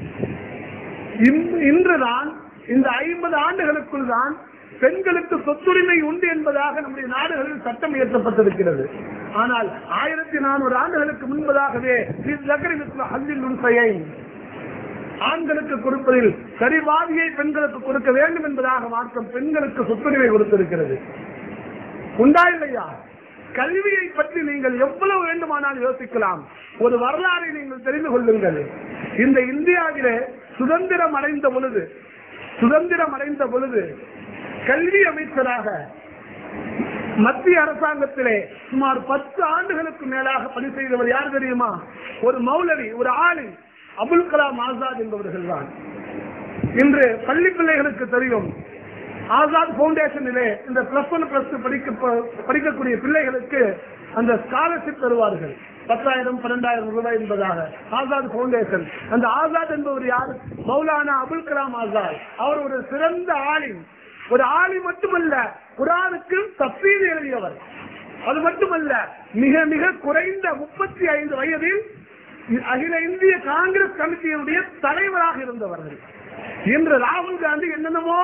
இன்று- இன்றுதான் இந்த ஐம்பது ஆண்டுகளுக்குள் தான் பெண்களுக்கு சொத்துரிமை உண்டு என்பதாக நம்முடைய நாடுகளில் சட்டம் இயற்றப்பட்டிருக்கிறது ஆனால் ஆயிரத்தி நானூறு ஆண்டுகளுக்கு முன்பதாகவே ஹல்லில் உன்சையை ஆண்களுக்கு கொடுப்பதில் சரிவாதியை பெண்களுக்கு கொடுக்க வேண்டும் என்பதாக மார்க்கம் பெண்களுக்கு சொத்துரிமை கொடுத்திருக்கிறது உண்டா இல்லையா கல்வியை பற்றி நீங்கள் எவ்வளவு வேண்டுமானால் யோசிக்கலாம் ஒரு வரலாறை நீங்கள் தெரிந்து கொள்ளுங்கள் இந்த இந்தியாவிலே சுதந்திரம் அடைந்த பொழுது சுதந்திரம் அடைந்த பொழுது கல்வி அமைச்சராக மத்திய அரசாங்கத்திலே சுமார் பத்து ஆண்டுகளுக்கு மேலாக பணி செய்தவர் யார் தெரியுமா ஒரு மௌலவி ஒரு ஆளி அபுல் கலாம் ஆசாத் என்பவர்கள் தான் இன்று பள்ளி பிள்ளைகளுக்கு தெரியும் ஆசாத் பவுண்டேஷனிலே இந்த பிளஸ் ஒன் பிளஸ் டூ படிக்க படிக்கக்கூடிய பிள்ளைகளுக்கு அந்த ஸ்காலர்ஷிப் தருவார்கள் பத்தாயிரம் பன்னெண்டாயிரம் ரூபாய் என்பதாக ஆசாத் பவுண்டேஷன் அந்த ஆசாத் என்பவர் யார் மௌலானா அபுல் கலாம் ஆசாத் அவர் ஒரு சிறந்த ஆலிம் ஒரு ஆளி மட்டுமல்ல குரானுக்கு தப்பீது எழுதியவர் அது மட்டுமல்ல மிக மிக குறைந்த முப்பத்தி ஐந்து வயதில் அகில இந்திய காங்கிரஸ் கமிட்டியினுடைய தலைவராக இருந்தவர்கள் இன்று ராகுல் காந்தி என்னென்னமோ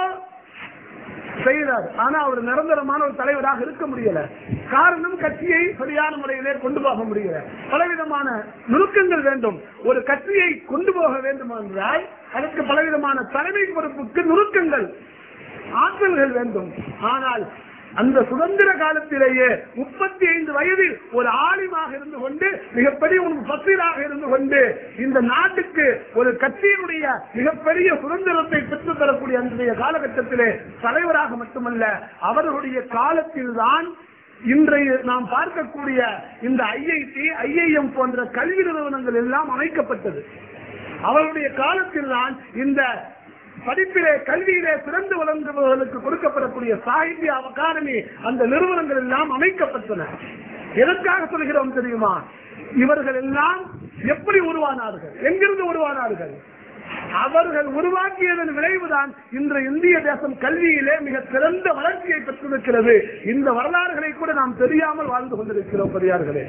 செய்கிறார் ஆனா அவர் நிரந்தரமான ஒரு தலைவராக இருக்க முடியல காரணம் கட்சியை சரியான முறையிலே கொண்டு போக முடியல பலவிதமான நுணுக்கங்கள் வேண்டும் ஒரு கட்சியை கொண்டு போக வேண்டும் என்றால் அதற்கு பலவிதமான தலைமை பொறுப்புக்கு நுணுக்கங்கள் ஆற்றல்கள் வேண்டும் ஆனால் அந்த சுதந்திர காலத்திலேயே முப்பத்தி ஐந்து வயதில் ஒரு ஆலிமாக இருந்து கொண்டு மிகப்பெரிய ஒரு பசீராக இருந்து கொண்டு இந்த நாட்டுக்கு ஒரு கட்சியினுடைய மிகப்பெரிய சுதந்திரத்தை பெற்றுத் தரக்கூடிய அன்றைய காலகட்டத்திலே தலைவராக மட்டுமல்ல அவர்களுடைய காலத்தில் தான் இன்றைய நாம் பார்க்கக்கூடிய இந்த ஐஐடி ஐஐஎம் போன்ற கல்வி நிறுவனங்கள் எல்லாம் அமைக்கப்பட்டது அவருடைய காலத்தில் தான் இந்த படிப்பிலே கல்வியிலே சிறந்து விளங்குபவர்களுக்கு கொடுக்கப்படக்கூடிய சாகித்ய அகாடமி அந்த நிறுவனங்கள் எல்லாம் அமைக்கப்பட்டன எதற்காக சொல்கிறோம் தெரியுமா இவர்கள் எல்லாம் எப்படி உருவானார்கள் எங்கிருந்து உருவானார்கள் அவர்கள் உருவாக்கியதன் விளைவுதான் இன்று இந்திய தேசம் கல்வியிலே மிக சிறந்த வளர்ச்சியை பெற்றிருக்கிறது இந்த வரலாறுகளை கூட நாம் தெரியாமல் வாழ்ந்து கொண்டிருக்கிறோம் பெரியார்களே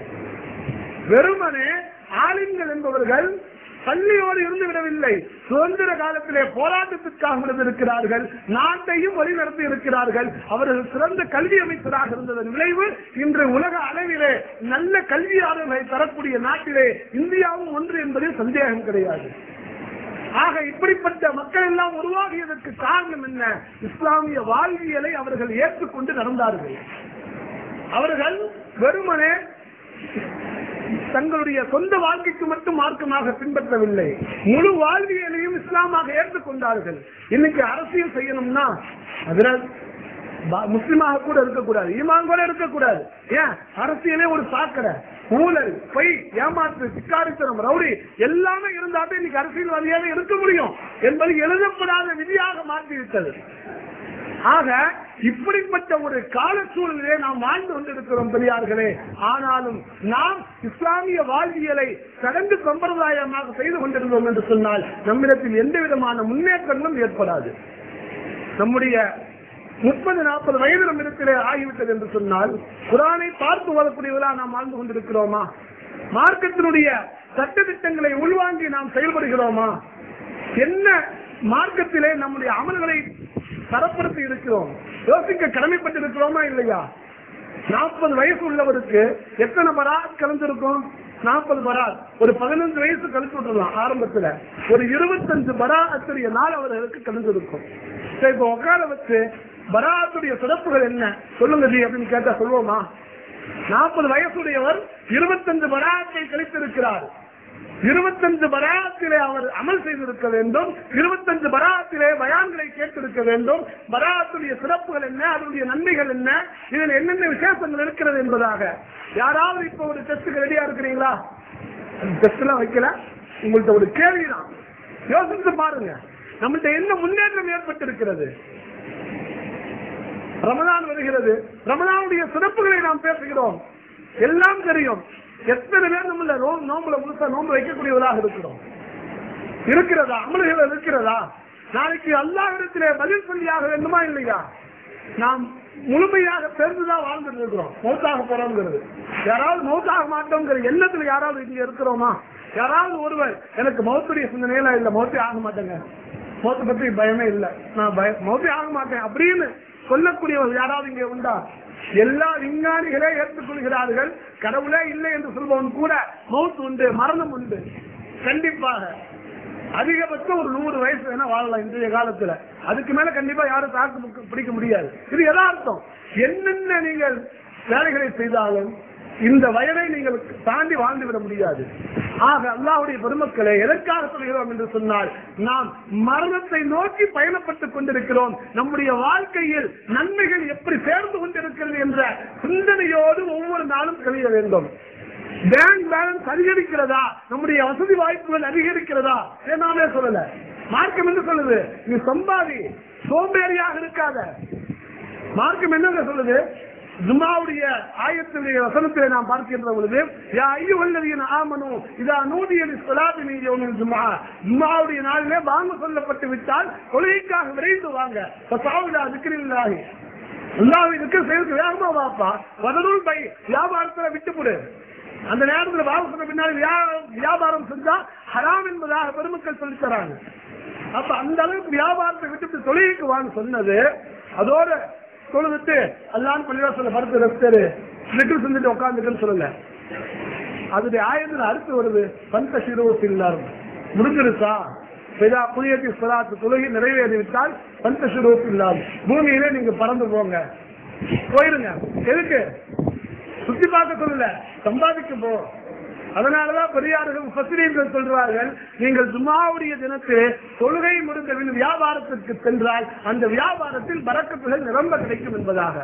வெறுமனே ஆலிம்கள் என்பவர்கள் பள்ளியோடு இருந்து விடவில்லை சுதந்திர காலத்திலே போராட்டத்திற்காக விடுத்திருக்கிறார்கள் நாட்டையும் வழிநடத்தி இருக்கிறார்கள் அவர்கள் சிறந்த கல்வி அமைச்சராக இருந்ததன் விளைவு இன்று உலக அளவிலே நல்ல கல்வியாளர்களை தரக்கூடிய நாட்டிலே இந்தியாவும் ஒன்று என்பதில் சந்தேகம் கிடையாது ஆக இப்படிப்பட்ட மக்கள் எல்லாம் உருவாகியதற்கு காரணம் என்ன இஸ்லாமிய வாழ்வியலை அவர்கள் ஏற்றுக்கொண்டு நடந்தார்கள் அவர்கள் வெறுமனே தங்களுடைய சொந்த வாழ்க்கைக்கு மட்டும் மார்க்கமாக பின்பற்றவில்லை முழு வாழ்வியலையும் இஸ்லாமாக ஏற்றுக்கொண்டார்கள் இன்னைக்கு அரசியல் செய்யணும்னா அதுல பா- முஸ்லிமாக கூட இருக்கக்கூடாது ஈமான் கூட இருக்கக்கூடாது ஏன் அரசியலே ஒரு சாக்கடை ஊழல் பொய் ஏமாற்று சிக்காரித்தனம் ரவுடி எல்லாமே இருந்தாதான் இன்னைக்கு அரசியல்வாதியாக இருக்க முடியும் என்பது எழுதப்படாத விதியாக மாற்றிவிட்டது ஆக இப்படிப்பட்ட ஒரு கால சூழலிலே நாம் வாழ்ந்து கொண்டிருக்கிறோம் பெரியார்களே ஆனாலும் நாம் இஸ்லாமிய வாழ்வியலை சடங்கு சம்பிரதாயமாக செய்து கொண்டிருந்தோம் என்று சொன்னால் நம்மிடத்தில் எந்த விதமான முன்னேற்றங்களும் ஏற்படாது நம்முடைய முப்பது நாற்பது வயது நம்மிடத்திலே ஆகிவிட்டது என்று சொன்னால் குரானை பார்த்து ஓதக்கூடியவர்களா நாம் வாழ்ந்து கொண்டிருக்கிறோமா மார்க்கத்தினுடைய சட்டத்திட்டங்களை உள்வாங்கி நாம் செயல்படுகிறோமா என்ன மார்க்கத்திலே நம்முடைய அமல்களை தரப்படுத்தி இருக்கிறோம் யோசிக்க கடமைப்பட்டிருக்கிறோமா இல்லையா நாற்பது வயசு உள்ளவருக்கு எத்தனை பராத் கலந்திருக்கும் நாற்பது பராத் ஒரு பதினஞ்சு வயசு கழிச்சு விட்டுறலாம் ஆரம்பத்துல ஒரு இருபத்தஞ்சு பராத்துடைய நாள் அவர்களுக்கு கலந்திருக்கும் சரி இப்ப உட்கார வச்சு பராத்துடைய சிறப்புகள் என்ன சொல்லுங்க ஜி அப்படின்னு கேட்டா சொல்லுவோமா நாற்பது வயசுடையவர் இருபத்தஞ்சு பராத்தை கழித்திருக்கிறார் இருபத்தஞ்சு பராத்திலே அவர் அமல் செய்திருக்க வேண்டும் இருபத்தஞ்சு பராத்திலே பயான்களை கேட்டிருக்க வேண்டும் பராத்துடைய சிறப்புகள் என்ன அதனுடைய நன்மைகள் என்ன இதில் என்னென்ன விசேஷங்கள் இருக்கிறது என்பதாக யாராவது இப்ப ஒரு டெஸ்ட்டுக்கு ரெடியா இருக்கிறீங்களா டெஸ்ட் எல்லாம் வைக்கல உங்கள்ட்ட ஒரு கேள்விதான் யோசித்து பாருங்க நம்மள்ட்ட என்ன முன்னேற்றம் ஏற்பட்டிருக்கிறது ரமதான் வருகிறது ரமதானுடைய சிறப்புகளை நாம் பேசுகிறோம் எல்லாம் தெரியும் எத்தனை பேர் நம்மள நோ- நோம்புல முழுசா நோம்பு வைக்கக்கூடியவர்களாக இருக்கிறோம் இருக்கிறதா அமல்கள் இருக்கிறதா நாளைக்கு அல்லாஹ்விடத்திலே பதில் சொல்லியாக வேண்டுமா இல்லையா நாம் முழுமையாக தெரிந்துதான் வாழ்ந்துட்டு இருக்கிறோம் மௌத்தாக போறோம்ங்கிறது யாராவது மௌத்தாக மாட்டோங்கிற எண்ணத்துல யாராவது இங்க இருக்கிறோமா யாராவது ஒருவர் எனக்கு மௌத்துடைய சிந்தனையில இல்ல மௌத்தே ஆக மாட்டேங்க மௌத்தை பத்தி பயமே இல்ல நான் பய மௌத்தே ஆக மாட்டேன் அப்படின்னு சொல்லக்கூடியவர் யாராவது இங்க உண்டா எல்லா விஞ்ஞானிகளே ஏற்றுக்கொள்கிறார்கள் கடவுளே இல்லை என்று சொல்பவன் கூட மவுத் உண்டு மரணம் உண்டு கண்டிப்பாக அதிகபட்சம் ஒரு நூறு வயசு வேணா வாழலாம் இன்றைய காலத்துல அதுக்கு மேல கண்டிப்பா யாரும் தாக்கு புக்கு- பிடிக்க முடியாது இது யதார்த்தம் என்னென்ன நீங்கள் வேலைகளை செய்தாலும் இந்த வயதை நீங்கள் தாண்டி வாழ்ந்து விட முடியாது ஆக அல்லாஹ்வுடைய பெருமக்களே எதற்காக சொல்கிறோம் என்று சொன்னால் நாம் மரணத்தை நோக்கி பயணப்பட்டுக் கொண்டிருக்கிறோம் நம்முடைய வாழ்க்கையில் நன்மைகள் எப்படி சேர்ந்து கொண்டிருக்கிறது என்ற சிந்தனையோடு ஒவ்வொரு நாளும் கழிய வேண்டும் பேங்க் பேலன்ஸ் அதிகரிக்கிறதா நம்முடைய வசதி வாய்ப்புகள் அதிகரிக்கிறதா இதை நாமே சொல்லல மார்க்கம் என்ன சொல்லுது நீ சம்பாதி சோம்பேறியாக இருக்காத மார்க்கம் என்னங்க சொல்லுது ஜும்மாவுடைய ஆயத்துடைய வசனத்தை நாம் பார்க்கின்ற பொழுது யா ஐயுவல்லதீன ஆமனு இதா நூதியலி ஸலாத்தி மின் யௌமில் ஜும்ஆ ஜும்மாவுடைய நாளிலே வாங்க சொல்லப்பட்டு விட்டால் தொழுகைக்காக விரைந்து வாங்க ஃபஸாவுலா திக்ரில்லாஹி அல்லாஹ் இதுக்கு செய்து வேகமா வாப்பா வதருள் பை வியாபாரத்துல விட்டுப்புடு அந்த நேரத்துல வாங்க சொன்ன பின்னாடி வியா- வியாபாரம் செஞ்சா ஹராம் என்பதாக பெருமக்கள் சொல்லி தராங்க அப்ப அந்த அளவுக்கு வியாபாரத்தை விட்டுட்டு தொழிலுக்கு வாங்க சொன்னது அதோட தொழுதுட்டு அல்லான்னு பள்ளிவாசல படுத்து ரசித்தாரு லிட்டில் செஞ்சுட்டு உட்காந்துக்குன்னு சொல்லல அதுடைய ஆயத்துல அடுத்து வருது பந்த சிறுவத்தில் முடிஞ்சிருச்சா பெதா புதியத்தி சுராத்து தொழுகை நிறைவேறிவிட்டால் பந்த சிறுவத்தில் பூமியிலே நீங்க பறந்து போங்க போயிருங்க எதுக்கு சுத்தி பார்க்க சொல்லல சம்பாதிக்க போ அதனாலதான் பெரியார்கள் பசிரியர்கள் சொல்றார்கள் நீங்கள் ஜும்மாவுடைய தினத்தில் தொழுகை முடிந்தபின் வியாபாரத்திற்கு சென்றால் அந்த வியாபாரத்தில் பறக்கத்துகள் நிரம்ப கிடைக்கும் என்பதாக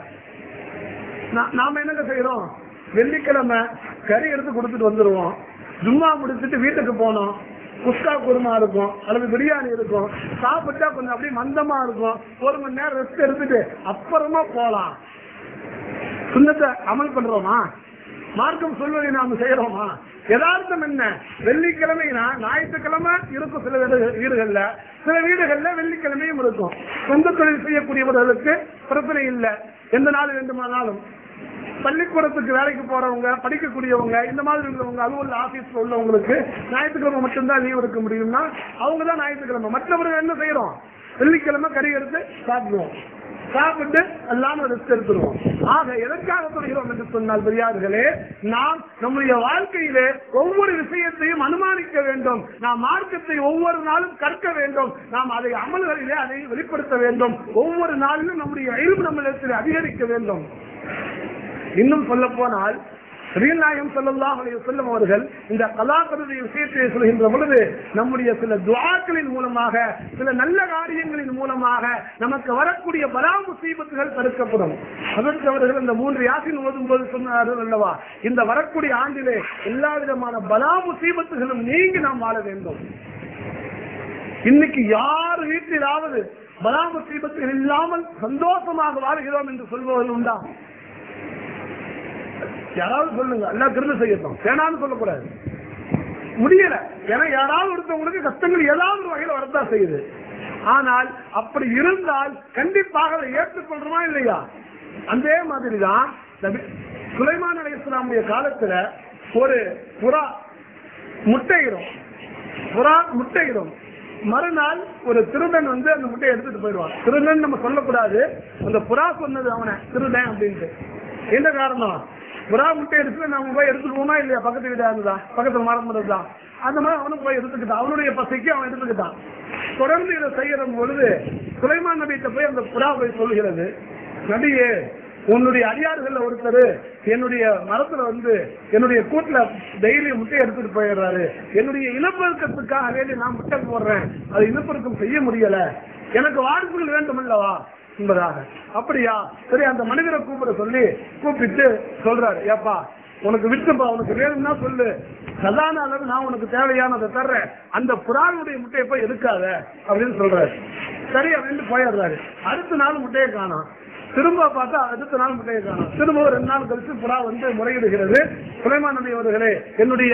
நா- நாம என்னங்க செய்யறோம் வெள்ளிக்கிழமை கறி எடுத்து கொடுத்துட்டு வந்துருவோம் ஜும்மா முடிச்சுட்டு வீட்டுக்கு போனோம் குஸ்கா குருமா இருக்கும் அல்லது பிரியாணி இருக்கும் சாப்பிட்டா கொஞ்சம் அப்படியே மந்தமா இருக்கும் ஒரு மணி நேரம் ரெஸ்ட் எடுத்துட்டு அப்புறமா போலாம் சுண்ணத்தை அமல் பண்றோமா மார்க்கம் சொல்வதை நாம செய்யறோமா யதார்த்தம் என்ன வெள்ளிக்கிழமைனா ஞாயிற்றுக்கிழமை இருக்கும் சில வீடு- வீடுகள்ல சில வீடுகள்ல வெள்ளிக்கிழமையும் இருக்கும் சொந்த தொழில் செய்யக்கூடியவர்களுக்கு பிரச்சனை இல்லை எந்த நாள் வேண்டுமானாலும் பள்ளிக்கூடத்துக்கு வேலைக்கு போறவங்க படிக்கக்கூடியவங்க இந்த மாதிரி உள்ளவங்க அலுவலக ஆபீஸ்ல உள்ளவங்களுக்கு ஞாயிற்றுக்கிழமை மட்டும்தான் லீவ் எடுக்க முடியும்னா அவங்க தான் ஞாயிற்றுக்கிழமை மற்றவர்கள் என்ன செய்யறோம் வெள்ளிக்கிழமை கறி எடுத்து சாப்பிடுவோம் சாப்பிட்டு எல்லாமே ரெஸ்ட் எடுத்துருவோம் ஆக எதற்காக சொல்கிறோம் என்று சொன்னால் பெரியார்களே நாம் நம்முடைய வாழ்க்கையிலே ஒவ்வொரு விஷயத்தையும் அனுமானிக்க வேண்டும் நாம் மார்க்கத்தை ஒவ்வொரு நாளும் கற்க வேண்டும் நாம் அதை அமல்களிலே அதை வெளிப்படுத்த வேண்டும் ஒவ்வொரு நாளிலும் நம்முடைய அறிவு நம்மளிடத்தில் அதிகரிக்க வேண்டும் இன்னும் சொல்ல போனால் ஸ்ரீநாயம் ஸல்லல்லாஹு அலைஹி வஸல்லம் அவர்கள் இந்த கலாக்கருடைய விஷயத்தை சொல்கின்ற பொழுது நம்முடைய சில துஆக்களின் மூலமாக சில நல்ல காரியங்களின் மூலமாக நமக்கு வரக்கூடிய பலா முசீபத்துகள் தடுக்கப்படும் அதற்கு அவர்கள் இந்த மூன்று யாசின் ஓதும் போது சொன்னார்கள் அல்லவா இந்த வரக்கூடிய ஆண்டிலே எல்லா விதமான பலா முசீபத்துகளும் நீங்கி நாம் வாழ வேண்டும் இன்னைக்கு யார் வீட்டிலாவது பலா முசீபத்துகள் இல்லாமல் சந்தோஷமாக வாழ்கிறோம் என்று சொல்பவர்கள் உண்டா யாராவது சொல்லுங்க எல்லாம் திரும்ப செய்யட்டும் வேணாம்னு சொல்லக்கூடாது முடியல ஏன்னா யாராவது ஒருத்தவங்களுக்கு கஷ்டங்கள் ஏதாவது ஒரு வகையில் வரத்தான் செய்யுது ஆனால் அப்படி இருந்தால் கண்டிப்பாக அதை ஏற்றுக்கொள்றோமா இல்லையா அதே மாதிரிதான் நபி- சுலைமான் அலி இஸ்லாமுடைய காலத்துல ஒரு புறா முட்டையிடும் புறா முட்டையிடும் மறுநாள் ஒரு திருடன் வந்து அந்த முட்டையை எடுத்துட்டு போயிடுவான் திருடன் நம்ம சொல்லக்கூடாது அந்த புறா சொன்னது அவனை திருடன் அப்படின்ட்டு என்ன காரணம் புறா முட்டை எடுத்து நம்ம போய் எடுத்துட்டு போனா இல்லையா பக்கத்து வீடா இருந்ததா பக்கத்துல மரம் இருந்ததா அந்த மாதிரி அவனும் போய் எடுத்துக்கிட்டான் அவனுடைய பசைக்கு அவன் எடுத்துக்கிட்டான் தொடர்ந்து இதை செய்யற பொழுது சுலைமான் நபிகிட்ட போய் அந்த புறா போய் சொல்கிறது நபியே உன்னுடைய அடியாறுகள்ல ஒருத்தர் என்னுடைய மரத்துல வந்து என்னுடைய கூட்டுல டெய்லி முட்டை எடுத்துட்டு போயிடுறாரு என்னுடைய இனப்பெருக்கத்துக்காக வேண்டி நான் முட்டை போடுறேன் அது இனப்பெருக்கம் செய்ய முடியல எனக்கு வாரிசுகள் வேண்டும் அல்லவா என்பதாக அப்படியா சரி அந்த மனிதரை கூப்பிட சொல்லி கூப்பிட்டு சொல்றாரு ஏப்பா உனக்கு விட்டுப்பா உனக்கு வேணும்னா சொல்லு கதான அளவு நான் உனக்கு தேவையானதை தர்றேன் அந்த புறானுடைய முட்டையை போய் எடுக்காத அப்படின்னு சொல்றாரு சரி அப்படின்னு போயிடுறாரு அடுத்த நாள் முட்டையை காணோம் திரும்ப பார்த்தா அடுத்த நாள் முட்டையை காணும் திரும்ப ஒரு ரெண்டு நாள் கழிச்சு புறா வந்து முறையிடுகிறது சுலைமான் நபி அவர்களே என்னுடைய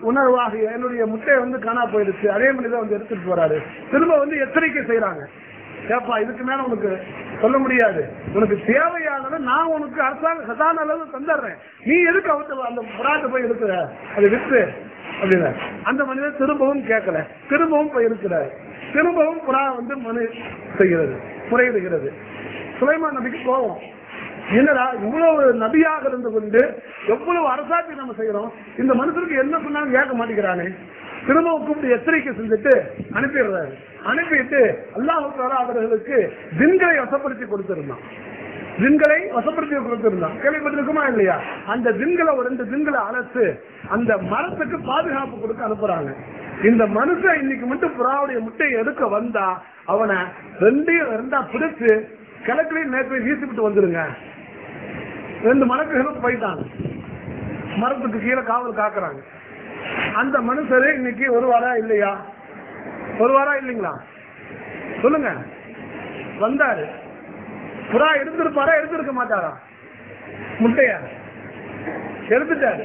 உணர்வாக என்னுடைய முட்டையை வந்து காணா போயிடுச்சு அதே மனிதன் வந்து எடுத்துட்டு போறாரு திரும்ப வந்து எச்சரிக்கை செய்யறாங்க ஏப்பா இதுக்கு மேல உனக்கு சொல்ல முடியாது உனக்கு தேவையானதை நான் உனக்கு அரசாங்க சதான அளவு தந்துடுறேன் நீ எதுக்கு அவத்த அந்த புறாட்ட போய் இருக்கிற அதை வித்து அப்படின்னா அந்த மனிதன் திரும்பவும் கேட்கல திரும்பவும் போய் இருக்கிறார் திரும்பவும் புறா வந்து மனு செய்கிறது முறையிடுகிறது சுலைமான் நபிக்கு கோபம் என்னடா இவ்வளவு நபியாக இருந்து கொண்டு எவ்வளவு அரசாட்சி நம்ம செய்யறோம் இந்த மனுஷனுக்கு என்ன சொன்னாலும் கேட்க மாட்டேங்கிறானே திரும்பவும் கூப்பிட்டு எச்சரிக்கை செஞ்சுட்டு அனுப்பிடுறாரு அனுப்பிட்டு அல்லாஹு அவர்களுக்கு தின்களை வசப்படுத்தி கொடுத்திருந்தான் தின்களை வசப்படுத்தி கொடுத்திருந்தான் கேள்விப்பட்டிருக்குமா இல்லையா அந்த தின்களை ஒரு ரெண்டு தின்களை அழைத்து அந்த மரத்துக்கு பாதுகாப்பு கொடுக்க அனுப்புறாங்க இந்த மனுஷன் இன்னைக்கு மட்டும் புறாவுடைய முட்டையை எடுக்க வந்தா அவனை ரெண்டையும் ரெண்டா பிடிச்சு கிழக்குலையும் நேற்றையும் வீசிவிட்டு வந்துருங்க ரெண்டு மலக்குகளும் போயிட்டாங்க மரத்துக்கு கீழே காவல் காக்குறாங்க அந்த மனுஷரு இன்னைக்கு ஒரு வாரா இல்லையா ஒரு வாரா இல்லைங்களா சொல்லுங்க வந்தாரு புறா எடுத்திருப்பாரா எடுத்திருக்க மாட்டாரா முட்டைய எடுத்துட்டாரு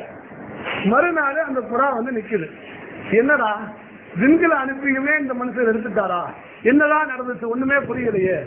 மறுநாள் அந்த புறா வந்து நிக்குது என்னடா விண்களை அனுப்பியுமே இந்த மனுஷர் எடுத்துட்டாரா என்னதான் நடந்துச்சு ஒண்ணுமே புரியலையே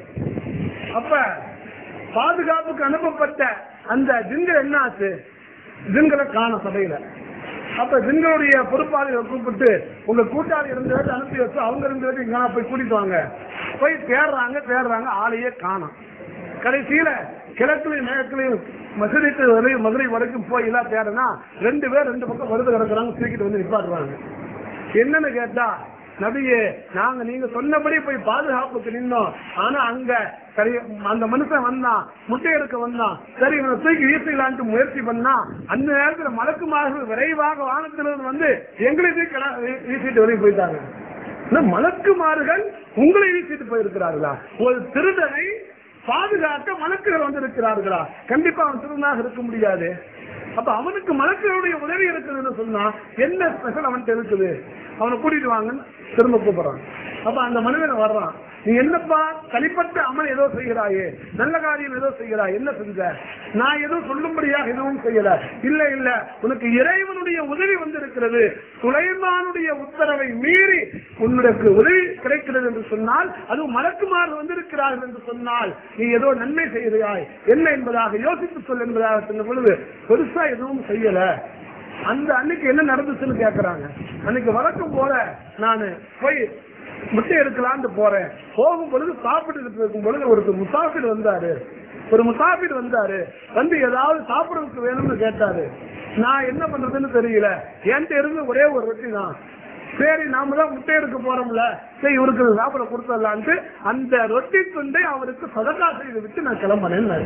அப்ப பாதுகாப்புக்கு அனுப்பப்பட்ட அந்த ஜின்கள் என்ன ஆச்சு ஜின்களை காண சபையில அப்ப ஜின்களுடைய பொறுப்பாளிகளை கூப்பிட்டு உங்க கூட்டாளி ரெண்டு பேர்த்து அனுப்பி வச்சு அவங்க ரெண்டு பேரும் இங்க போய் கூட்டிட்டு வாங்க போய் தேடுறாங்க தேடுறாங்க ஆளையே காணும் கடைசியில கிழக்குலையும் மேற்குலையும் மசூதிக்கு வரையும் மதுரை வரைக்கும் போய் எல்லாம் தேடனா ரெண்டு பேர் ரெண்டு பக்கம் வருது கிடக்குறாங்க தூக்கிட்டு வந்து நிப்பாட்டுறாங்க என்னன்னு கேட்டா நபியே நாங்க நீங்க சொன்னபடி போய் பாதுகாப்புக்கு நின்னோம் ஆனா அங்க சரி அந்த மனுஷன் வந்தான் முட்டை எடுக்க வந்தான் சரி இவனை தூக்கி வீசலான்ட்டு முயற்சி பண்ணா அந்த நேரத்துல மலக்குமார்கள் விரைவாக வானத்திலிருந்து வந்து எங்களை தூக்கி கிளா- வீ- வீசிட்டு வெளியே போயிட்டாங்க ஆனா மலக்குமார்கள் உங்களை வீசிட்டு போயிருக்கிறார்களா ஒரு திருடனை பாதுகாக்க மலக்குகள் வந்திருக்கிறார்களா கண்டிப்பா அவன் திருடனாக இருக்க முடியாது அப்ப அவனுக்கு மலக்குகளுடைய உதவி இருக்குதுன்னு சொன்னா என்ன ஸ்பெஷல் அவன்கிட்ட இருக்குது அவனை கூட்டிட்டு வாங்கன்னு திரும்ப கூப்பிடுறான் அப்ப அந்த மனிதன் வர்றான் நீ என்னப்பா தனிப்பட்ட அமல் ஏதோ செய்கிறாயே நல்ல காரியம் ஏதோ செய்கிறாய் என்ன செஞ்ச நான் எதுவும் சொல்லும்படியாக எதுவும் செய்யல இல்ல இல்ல உனக்கு இறைவனுடைய உதவி வந்திருக்கிறது சுலைமானுடைய உத்தரவை மீறி உன்னுடைய உதவி கிடைக்கிறது என்று சொன்னால் அது மலக்குமாறு வந்திருக்கிறார்கள் என்று சொன்னால் நீ ஏதோ நன்மை செய்கிறாய் என்ன என்பதாக யோசித்துக் கொள் என்பதாக சொன்ன பொழுது பெருசா எதுவும் செய்யல அந்த அன்னைக்கு என்ன நடந்துச்சுன்னு கேக்குறாங்க அன்னைக்கு வழக்கம் போல நானு போய் முட்டை எடுக்கலான்னு போறேன் போகும் பொழுது சாப்பிட்டு இருக்கும் பொழுது ஒரு முசாஃபிர் வந்தாரு ஒரு முசாஃபிர் வந்தாரு வந்து ஏதாவது சாப்பிடறதுக்கு வேணும்னு கேட்டாரு நான் என்ன பண்றதுன்னு தெரியல என்கிட்ட இருந்து ஒரே ஒரு ரொட்டி தான் சரி நாம தான் முட்டை எடுக்க போறோம்ல சரி இவருக்கு இதை சாப்பிட கொடுத்துடலான்ட்டு அந்த ரொட்டி துண்டை அவருக்கு சதக்கா செய்து விட்டு நான் கிளம்பினேன்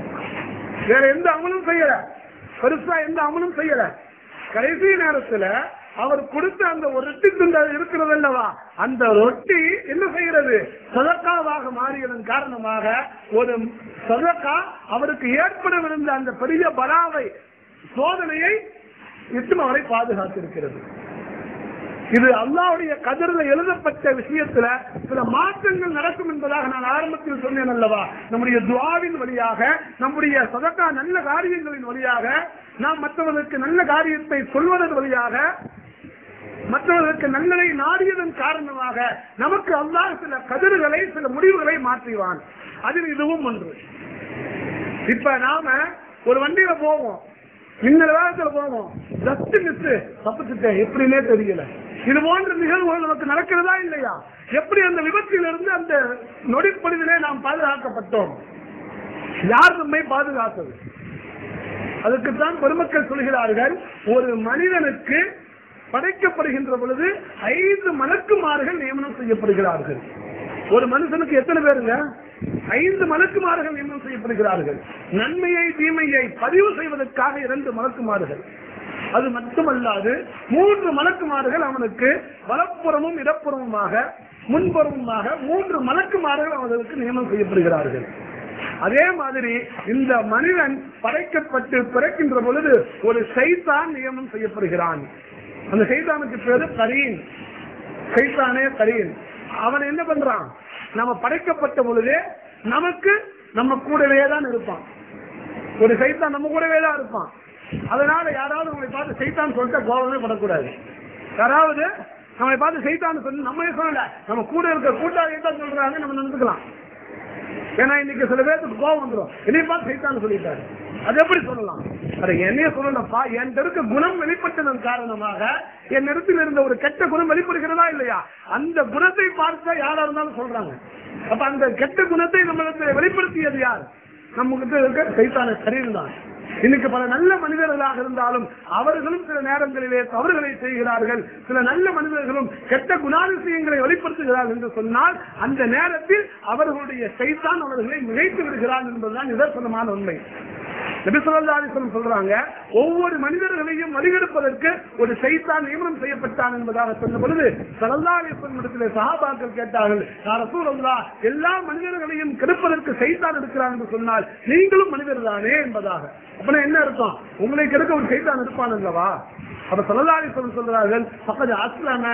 வேற எந்த அமலும் செய்யல பெருசா எந்த அமலும் செய்யல கடைசி நேரத்துல அவர் கொடுத்த அந்த ஒரு ரொட்டி துண்டு அது இருக்கிறது அல்லவா அந்த ரொட்டி என்ன செய்கிறது சதக்காவாக மாறியதன் காரணமாக ஒரு சதக்கா அவருக்கு ஏற்படவிருந்த அந்த பெரிய பலாவை சோதனையை இட்டும வரை பாதுகாத்திருக்கிறது இது அல்லாவுடைய கதிரில் எழுதப்பட்ட விஷயத்துல சில மாற்றங்கள் நடக்கும் என்பதாக நான் ஆரம்பத்தில் சொன்னேன் அல்லவா நம்முடைய துவாவின் வழியாக நம்முடைய சதக்கா நல்ல காரியங்களின் வழியாக நாம் மற்றவர்களுக்கு நல்ல காரியத்தை சொல்வதன் வழியாக மற்றவர்களுக்கு நல்லதை நாடியதன் காரணமாக நமக்கு அல்லாஹ் சில கதிர்களை சில முடிவுகளை மாற்றுவான் அதில் இதுவும் ஒன்று இப்ப நாம ஒரு வண்டியில போவோம் மின்னல் வேகத்துல போவோம் ஜஸ்ட் மிஸ் தப்பிச்சுட்டேன் எப்படின்னே தெரியல இது போன்ற நிகழ்வுகள் நமக்கு நடக்கிறதா இல்லையா எப்படி அந்த விபத்திலிருந்து அந்த நொடிப்பொழுதிலே நாம் பாதுகாக்கப்பட்டோம் யார் நம்மை பாதுகாத்தது அதுக்குத்தான் பெருமக்கள் சொல்கிறார்கள் ஒரு மனிதனுக்கு படைக்கப்படுகின்ற பொழுது ஐந்து மலக்குமார்கள் நியமனம் செய்யப்படுகிறார்கள் ஒரு மனுஷனுக்கு எத்தனை பேருங்க ஐந்து மலக்குமார்கள் நியமனம் செய்யப்படுகிறார்கள் நன்மையை தீமையை பதிவு செய்வதற்காக இரண்டு மலக்குமார்கள் அது மட்டுமல்லாது மூன்று மலக்குமார்கள் அவனுக்கு வலப்புறமும் இடப்புறமுமாக முன்புறமுமாக மூன்று மலக்குமார்கள் அவர்களுக்கு நியமனம் செய்யப்படுகிறார்கள் அதே மாதிரி இந்த மனிதன் படைக்கப்பட்டு பிறக்கின்ற பொழுது ஒரு சைத்தான் நியமனம் செய்யப்படுகிறான் அந்த சைத்தானுக்கு பேரு கரீன் சைத்தானே கரீன் அவன் என்ன பண்றான் நம்ம படைக்கப்பட்ட பொழுதே நமக்கு நம்ம கூடவே தான் இருப்பான் ஒரு சைத்தான் நம்ம கூடவே தான் இருப்பான் அதனால யாராவது உங்களை பார்த்து சைத்தான் சொல்லிட்டு கோபமே படக்கூடாது யாராவது நம்மளை பார்த்து சைத்தான் சொல்லி நம்மளே சொல்லல நம்ம கூட இருக்க கூட்டாளி தான் சொல்றாங்க நம்ம நினைச்சுக்கலாம் ஏன்னா இன்னைக்கு சில பேருக்கு கோபம் வந்துடும் என்னை பார்த்து சைத்தான்னு சொல்லிட்டாரு அது எப்படி சொல்லலாம் அது என்னைய சொல்லலப்பா என் இருக்க குணம் வெளிப்பட்டதன் காரணமாக என் இடத்தில் இருந்த ஒரு கெட்ட குணம் வெளிப்படுகிறதா இல்லையா அந்த குணத்தை பார்த்தா யாரா இருந்தாலும் சொல்றாங்க அப்ப அந்த கெட்ட குணத்தை நம்மளுக்கு வெளிப்படுத்தியது யார் நம்ம கிட்ட இருக்க சைத்தான சரீரம் தான் இன்னைக்கு பல நல்ல மனிதர்களாக இருந்தாலும் அவர்களும் சில நேரங்களிலே தவறுகளை செய்கிறார்கள் சில நல்ல மனிதர்களும் கெட்ட குணாதிசயங்களை வெளிப்படுத்துகிறார்கள் என்று சொன்னால் அந்த நேரத்தில் அவர்களுடைய சைத்தான் அவர்களை மிகைத்து விடுகிறார் என்பதுதான் நிதர்சனமான உண்மை நபிசல்லாசனம் சொல்றாங்க ஒவ்வொரு மனிதர்களையும் வழிகெடுப்பதற்கு ஒரு சைத்தான் நியமனம் செய்யப்பட்டான் என்பதாக சொன்ன பொழுது சரல்லாசன் இடத்திலே சகாபாக்கள் கேட்டார்கள் ரசூலல்லா எல்லா மனிதர்களையும் கெடுப்பதற்கு சைத்தான் இருக்கிறான் என்று சொன்னால் நீங்களும் மனிதர் தானே என்பதாக அப்படின்னா என்ன அர்த்தம் உங்களை கெடுக்க ஒரு சைத்தான் இருப்பான் அல்லவா அப்ப சரல்லாசன் சொல்றார்கள் பக்கத்து அஸ்லாம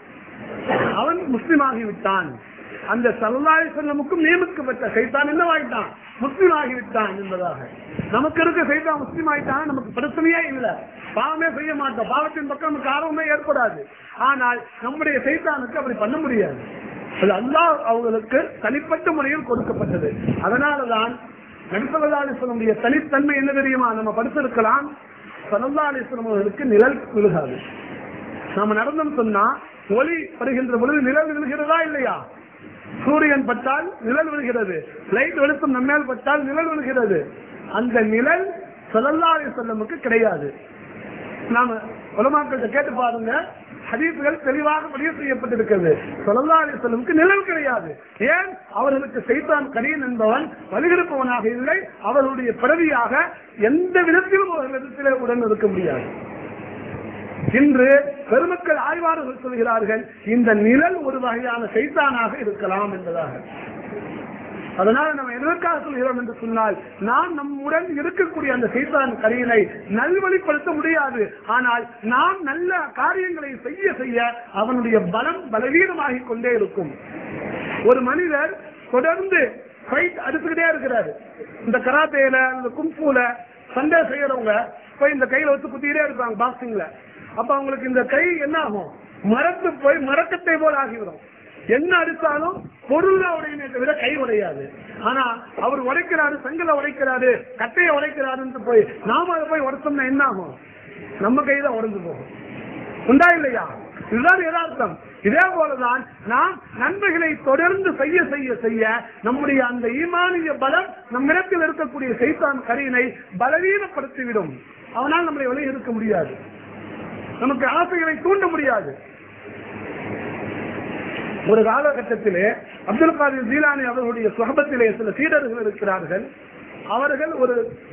அவன் முஸ்லிம் ஆகிவிட்டான் அந்த சல்லாஹி செல்லமுக்கும் நியமிக்கப்பட்ட சைத்தான் என்னவாயிட்டான் முஸ்லிம் ஆகிவிட்டான் என்பதாக நமக்கு இருக்க சைத்தான் முஸ்லிம் ஆயிட்டான் நமக்கு பிரச்சனையே இல்ல பாவமே செய்ய மாட்டோம் பாவத்தின் பக்கம் நமக்கு ஆர்வமே ஏற்படாது ஆனால் நம்முடைய சைத்தானுக்கு அப்படி பண்ண முடியாது அது அல்லாஹ் அவங்களுக்கு தனிப்பட்ட முறையில் கொடுக்கப்பட்டது அதனாலதான் நபிசல்லாஸ்வனுடைய தனித்தன்மை என்ன தெரியுமா நம்ம படிச்சிருக்கலாம் சல்லா அலிஸ்லம் அவர்களுக்கு நிழல் விழுகாது நாம நடந்தோம் சொன்னா ஒளி வருகின்ற பொழுது நிழல் விழுகிறதா இல்லையா சூரியன் பட்டால் நிழல் விழுகிறது லைட் வெளுத்தும் நம்மேல் பட்டால் நிழல் விழுகிறது அந்த நிழல் சல்லல்லாஹு செல்லமுக்கு கிடையாது நாம உலமாக்கள்கிட்ட கேட்டு பாருங்க ஹதீசுகள் தெளிவாக பதிவு செய்யப்பட்டிருக்கிறது சல்லல்லாஹு அலைஹி வஸல்லமுக்கு நிழல் கிடையாது ஏன் அவர்களுக்கு சைத்தான் கரீன் என்பவன் வழிகெடுப்பவனாக இல்லை அவர்களுடைய பிறவியாக எந்த விதத்திலும் அவர்களிடத்திலே உடன் இருக்க முடியாது இன்று பெருமக்கள் ஆய்வாளர்கள் சொல்கிறார்கள் இந்த நிழல் ஒரு வகையான சைத்தானாக இருக்கலாம் என்பதாக அதனால நம்ம எதற்காக சொல்கிறோம் என்று சொன்னால் நாம் நம்முடன் இருக்கக்கூடிய அந்த சைத்தான் கரையினை நல்வழிப்படுத்த முடியாது ஆனால் நாம் நல்ல காரியங்களை செய்ய செய்ய அவனுடைய பலம் பலவீனமாகிக் கொண்டே இருக்கும் ஒரு மனிதர் தொடர்ந்து ஃபைட் அடிச்சுக்கிட்டே இருக்கிறாரு இந்த கராத்தேல இந்த கும்பூல சண்டை செய்யறவங்க போய் இந்த கையில வச்சு குத்திக்கிட்டே இருப்பாங்க பாக்ஸிங்ல அப்ப அவங்களுக்கு இந்த கை என்ன ஆகும் மரத்து போய் மரக்கத்தை போல ஆகிவிடும் என்ன அடித்தாலும் பொருள் உடையமே தவிர கை உடையாது ஆனா அவர் உடைக்கிறாரு செங்கலை உடைக்கிறாரு கட்டையை உடைக்கிறாருன்னு போய் நாம அதை போய் உடைச்சோம்னா என்ன ஆகும் நம்ம கை தான் உடைஞ்சு போகும் உண்டா இல்லையா இதுதான் யதார்த்தம் இதே போலதான் நாம் நன்மைகளை தொடர்ந்து செய்ய செய்ய செய்ய நம்முடைய அந்த ஈமானிய பலம் நம்மிடத்தில் இருக்கக்கூடிய சைத்தான் கரியினை பலவீனப்படுத்திவிடும் அவனால் நம்மளை வெளியே இருக்க முடியாது நமக்கு ஆசைகளை தூண்ட முடியாது ஒரு காலகட்டத்திலே அப்துல் காதிர் ஜீலானி அவர்களுடைய சுகபத்திலே சில சீடர்கள் இருக்கிறார்கள் அவர்கள் ஒரு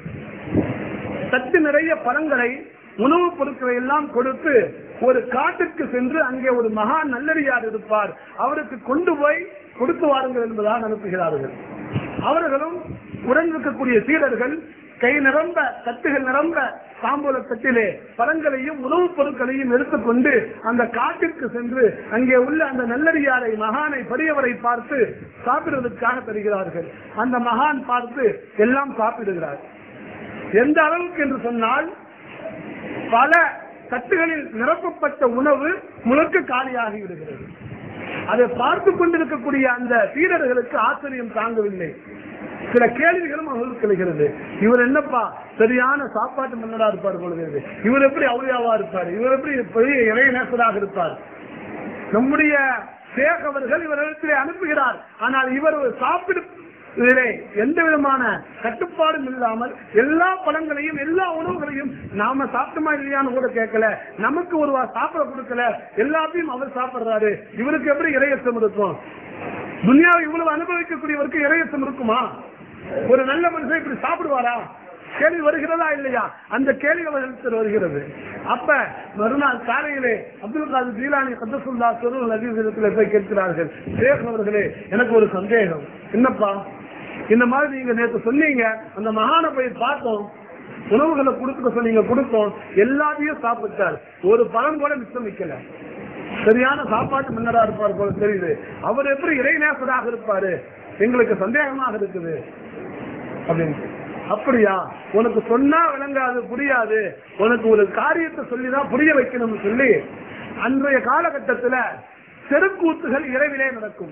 சத்து நிறைய பழங்களை உணவுப் பொருட்களை எல்லாம் கொடுத்து ஒரு காட்டுக்கு சென்று அங்கே ஒரு மகா நல்லடியார் இருப்பார் அவருக்கு கொண்டு போய் கொடுத்து வாருங்கள் என்பதாக அனுப்புகிறார்கள் அவர்களும் உடன் இருக்கக்கூடிய சீடர்கள் கை நிரம்ப தட்டுகள் நிரம்ப தாம்பூல தட்டிலே பழங்களையும் உணவுப் பொருட்களையும் எடுத்துக்கொண்டு அந்த காட்டிற்கு சென்று அங்கே உள்ள அந்த நல்லடியாரை மகானை பெரியவரை பார்த்து சாப்பிடுவதற்காக தருகிறார்கள் அந்த மகான் பார்த்து எல்லாம் சாப்பிடுகிறார் எந்த அளவுக்கு என்று சொன்னால் பல தட்டுகளில் நிரப்பப்பட்ட உணவு முழுக்க காலியாகி விடுகிறது அதை பார்த்து கொண்டிருக்கக்கூடிய அந்த சீடர்களுக்கு ஆச்சரியம் தாங்கவில்லை சில கேள்விகளும் அவர்களுக்கு எழுகிறது இவர் என்னப்பா சரியான சாப்பாட்டு மன்னரா இருப்பார் பொழுது இவர் எப்படி அவுளியாவா இருப்பார் இவர் எப்படி பெரிய இறைநேசராக இருப்பார் நம்முடைய ஷேக் அவர்கள் இவரிடத்திலே அனுப்புகிறார் ஆனால் இவர் சாப்பிடு இதிலே எந்த விதமான கட்டுப்பாடும் இல்லாமல் எல்லா பழங்களையும் எல்லா உணவுகளையும் நாம சாப்பிட்டோமா இல்லையான்னு கூட கேட்கல நமக்கு ஒரு வா- சாப்பிட கொடுக்கல எல்லாத்தையும் அவர் சாப்பிடுறாரு இவருக்கு எப்படி இரையச்சம் இருக்கும் துனியாவை இவ்வளவு அனுபவிக்கக்கூடியவருக்கு இரையச்சம் இருக்குமா ஒரு நல்ல மனுஷன் இப்படி சாப்பிடுவாரா கேள்வி வருகிறதா இல்லையா அந்த கேள்வி அவர்களுக்கு வருகிறது அப்ப மறுநாள் காலையிலே அப்துல் காதர் ஜீலானி கத்தசுல்லா சொருள் நதீசத்தில் போய் கேட்கிறார்கள் ஷேக் அவர்களே எனக்கு ஒரு சந்தேகம் என்னப்பா இந்த மாதிரி நீங்க நேற்று சொன்னீங்க அந்த மகானை போய் பார்த்தோம் உணவுகளை கொடுக்க சொன்னீங்க கொடுத்தோம் எல்லாத்தையும் சாப்பிட்டார் ஒரு பழம் கூட மிச்சம் வைக்கல சரியான சாப்பாட்டு மன்னரா இருப்பார் போல தெரியுது அவர் எப்படி இறைநேசராக இருப்பாரு எங்களுக்கு சந்தேகமாக இருக்குது அப்படின்னு அப்படியா உனக்கு சொன்னா விளங்காது புரியாது உனக்கு ஒரு காரியத்தை சொல்லிதான் புரிய வைக்கணும்னு சொல்லி அன்றைய காலகட்டத்துல தெருக்கூத்துகள் இரவிலே நடக்கும்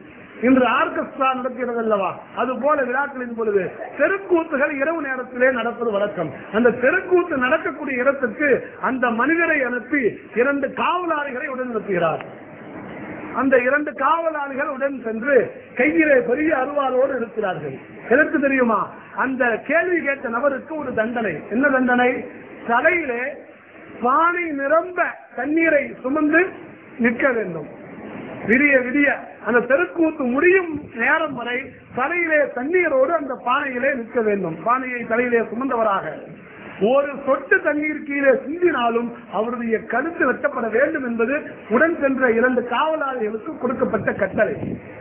இன்று ஆர்கெஸ்ட்ரா நடக்கிறது அல்லவா அது போல விழாக்களின் பொழுது தெருக்கூத்துகள் இரவு நேரத்திலே நடப்பது வழக்கம் அந்த தெருக்கூத்து நடக்கக்கூடிய இடத்துக்கு அந்த மனிதரை அனுப்பி இரண்டு காவலாளிகளை உடன் அனுப்புகிறார் அந்த இரண்டு காவலாளிகள் உடன் சென்று கையிலே பெரிய அருவாளோடு இருக்கிறார்கள் எதற்கு தெரியுமா அந்த கேள்வி கேட்ட நபருக்கு ஒரு தண்டனை என்ன தண்டனை தலையிலே பானை நிரம்ப தண்ணீரை சுமந்து நிற்க வேண்டும் விடிய விடிய அந்த தெருக்கூத்து முடியும் நேரம் வரை தலையிலே தண்ணீரோடு அந்த பானையிலே நிற்க வேண்டும் பானையை தலையிலே சுமந்தவராக ஒரு சொட்டு தண்ணீர் கீழே சிந்தினாலும் அவருடைய கழுத்து வெட்டப்பட வேண்டும் என்பது உடன் சென்ற இரண்டு காவலாளிகளுக்கு கொடுக்கப்பட்ட கட்டளை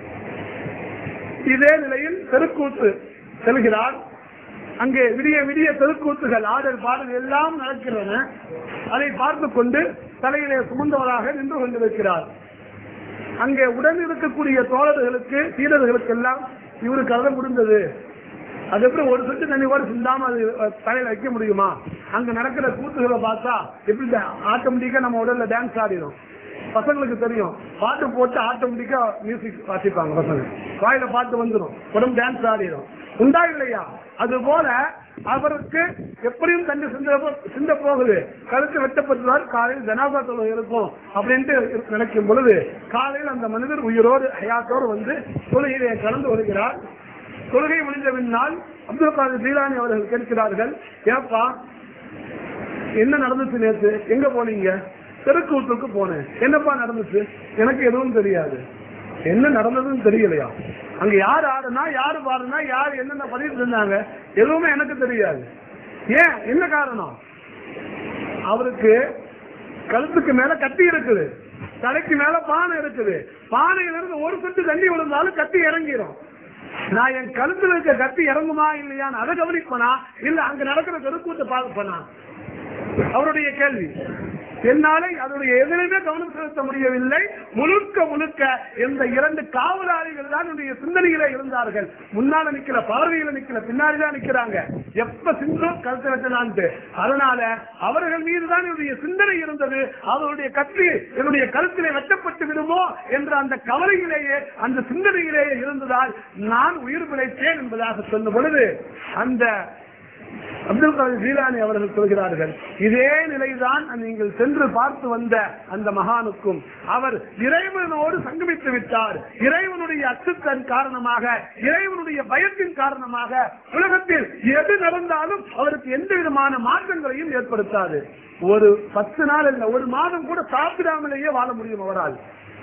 இதே நிலையில் தெருக்கூத்து செல்கிறார் அங்கே விடிய விடிய தெருக்கூத்துகள் ஆடல் பாடல் எல்லாம் நடக்கின்றன அதை பார்த்து கொண்டு தலையிலே சுமந்தவராக நின்று கொண்டிருக்கிறார் அங்கே உடன் இருக்கக்கூடிய தோழர்களுக்கு சீடர்களுக்கு எல்லாம் இவரு கதை முடிந்தது அது எப்படி ஒரு சொட்டு தண்ணி கூட சிந்தாம அது அஹ், தலையில வைக்க முடியுமா அங்க நடக்கிற கூத்துகளை பார்த்தா எப்படி ஆட்டோமேட்டிக்கா நம்ம உடல்ல டான்ஸ் ஆடிடும் பசங்களுக்கு தெரியும் பாட்டு போட்டு ஆட்டோமேட்டிக்கா மியூசிக் வாசிப்பாங்க பசங்க வாயில பாட்டு வந்துடும் உடம்பு டான்ஸ் ஆடிடும் உண்டா இல்லையா அது போல அவருக்கு எப்படியும் தண்ணி சிந்த சிந்த போகுது கழுத்து வெட்டப்பட்டுவார் காலையில் ஜனாபா தொழுகை இருக்கும் அப்படின்ட்டு நினைக்கும் பொழுது காலையில் அந்த மனிதர் உயிரோடு ஹயாத்தோடு வந்து தொழுகையிலே கலந்து வருகிறார் தொழுகை முடிந்த பின்னால் அப்துல் காதர் ஜீலானி அவர்கள் கேட்கிறார்கள் ஏப்பா என்ன நடந்துச்சு நேத்து எங்க போனீங்க தெருக்கூத்துக்கு போனேன் என்னப்பா நடந்துச்சு எனக்கு எதுவும் தெரியாது என்ன நடந்ததுன்னு தெரியலையா அங்க யார் ஆடுனா யாரு பாடுனா யார் என்னென்ன பண்ணிட்டு இருந்தாங்க எதுவுமே எனக்கு தெரியாது ஏன் என்ன காரணம் அவருக்கு கழுத்துக்கு மேல கத்தி இருக்குது தலைக்கு மேல பானை இருக்குது பானையில இருந்து ஒரு சொட்டு தண்ணி விழுந்தாலும் கத்தி இறங்கிரும் நான் என் கழுத்துல இருக்க கத்தி இறங்குமா இல்லையான்னு அதை கவனிப்பனா இல்ல அங்க நடக்கிற தெருக்கூத்தை பார்ப்பனா அவருடைய கேள்வி என்னாலே அதனுடைய எதிலுமே கவனம் செலுத்த முடியவில்லை முழுக்க முழுக்க இந்த இரண்டு காவலாளிகள் தான் என்னுடைய சிந்தனையில இருந்தார்கள் முன்னால நிக்கல பார்வையில நிக்கல பின்னாடி தான் நிக்கிறாங்க எப்ப சிந்தம் கருத்து வச்சலான்ட்டு அதனால அவர்கள் மீது தான் என்னுடைய சிந்தனை இருந்தது அவருடைய கத்தி என்னுடைய கருத்திலே வெட்டப்பட்டு விடுமோ என்ற அந்த கவலையிலேயே அந்த சிந்தனையிலேயே இருந்ததால் நான் உயிர் பிழைத்தேன் என்பதாக சொன்ன பொழுது அந்த அப்துல் கலாம் ஜீலானி அவர்கள் சொல்கிறார்கள் இதே நிலைதான் நீங்கள் சென்று பார்த்து வந்த அந்த மகானுக்கும் அவர் இறைவனோடு சங்கமித்து விட்டார் இறைவனுடைய அச்சத்தின் காரணமாக இறைவனுடைய பயத்தின் காரணமாக உலகத்தில் எது நடந்தாலும் அவருக்கு எந்த விதமான மாற்றங்களையும் ஏற்படுத்தாது ஒரு பத்து நாள் இல்ல ஒரு மாதம் கூட சாப்பிடாமலேயே வாழ முடியும் அவரால்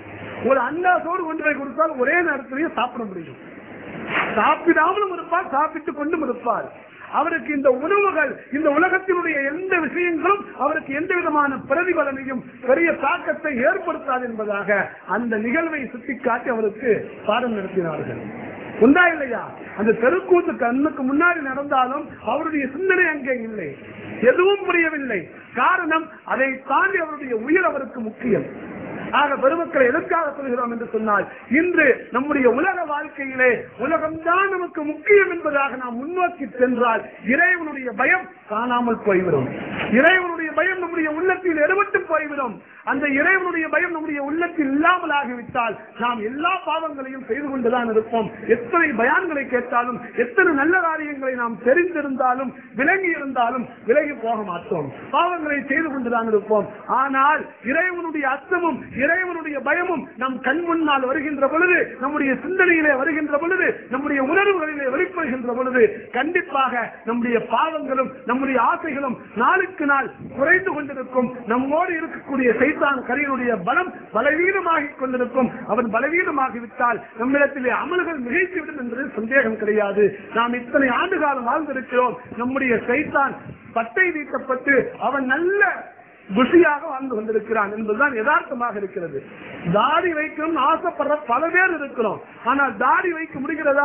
ஒரு அண்டாசோடு கொண்டு போய் கொடுத்தால் ஒரே நேரத்திலேயே சாப்பிட முடியும் சாப்பிடாமலும் இருப்பார் சாப்பிட்டுக் கொண்டும் இருப்பார் அவருக்கு இந்த உணவுகள் இந்த உலகத்தினுடைய எந்த விஷயங்களும் அவருக்கு எந்த விதமான பிரதிபலனையும் பெரிய தாக்கத்தை ஏற்படுத்தாது என்பதாக அந்த நிகழ்வை சுட்டிக்காட்டி அவருக்கு பாடம் நடத்தினார்கள் உண்டா இல்லையா அந்த தெருக்கூத்து கண்ணுக்கு முன்னாடி நடந்தாலும் அவருடைய சிந்தனை அங்கே இல்லை எதுவும் புரியவில்லை காரணம் அதை தாண்டி அவருடைய உயிர் அவருக்கு முக்கியம் ஆக பெருமக்களை எதற்காக சொல்கிறோம் என்று சொன்னால் இன்று நம்முடைய உலக வாழ்க்கையிலே உலகம்தான் நமக்கு முக்கியம் என்பதாக நாம் முன்னோக்கி சென்றால் இறைவனுடைய பயம் காணாமல் போய்விடும் இறைவனுடைய பயம் நம்முடைய உள்ளத்தில் எடுபட்டு போய்விடும் அந்த இறைவனுடைய பயம் நம்முடைய உள்ளத்தில் இல்லாமல் ஆகிவிட்டால் நாம் எல்லா பாவங்களையும் செய்து கொண்டுதான் இருப்போம் எத்தனை பயான்களை கேட்டாலும் எத்தனை நல்ல காரியங்களை நாம் தெரிந்திருந்தாலும் விலகி இருந்தாலும் விலகி போக மாட்டோம் பாவங்களை செய்து கொண்டுதான் இருப்போம் ஆனால் இறைவனுடைய அச்சமும் இறைவனுடைய பயமும் நம் கண் முன்னால் வருகின்ற பொழுது நம்முடைய சிந்தனையிலே வருகின்ற பொழுது நம்முடைய உணர்வுகளிலே வெளிப்படுகின்ற பொழுது கண்டிப்பாக நம்முடைய பாவங்களும் நம்முடைய ஆசைகளும் நாளுக்கு நாள் குறைந்து கொண்டிருக்கும் நம்மோடு இருக்கக்கூடிய சைத்தான் கரையினுடைய பலம் பலவீனமாகிக் கொண்டிருக்கும் அவன் பலவீனமாகிவிட்டால் நம்மிடத்திலே அமல்கள் மிகைத்துவிடும் என்பது சந்தேகம் கிடையாது நாம் இத்தனை ஆண்டு காலம் வாழ்ந்திருக்கிறோம் நம்முடைய சைத்தான் பட்டை நீக்கப்பட்டு அவன் நல்ல குஷியாக வாழ்ந்து கொண்டிருக்கிறான் என்பதுதான் யதார்த்தமாக இருக்கிறது தாடி வைக்கணும்னு ஆசைப்படுற பல பேர் இருக்கிறோம் ஆனால் தாடி வைக்க முடிகிறதா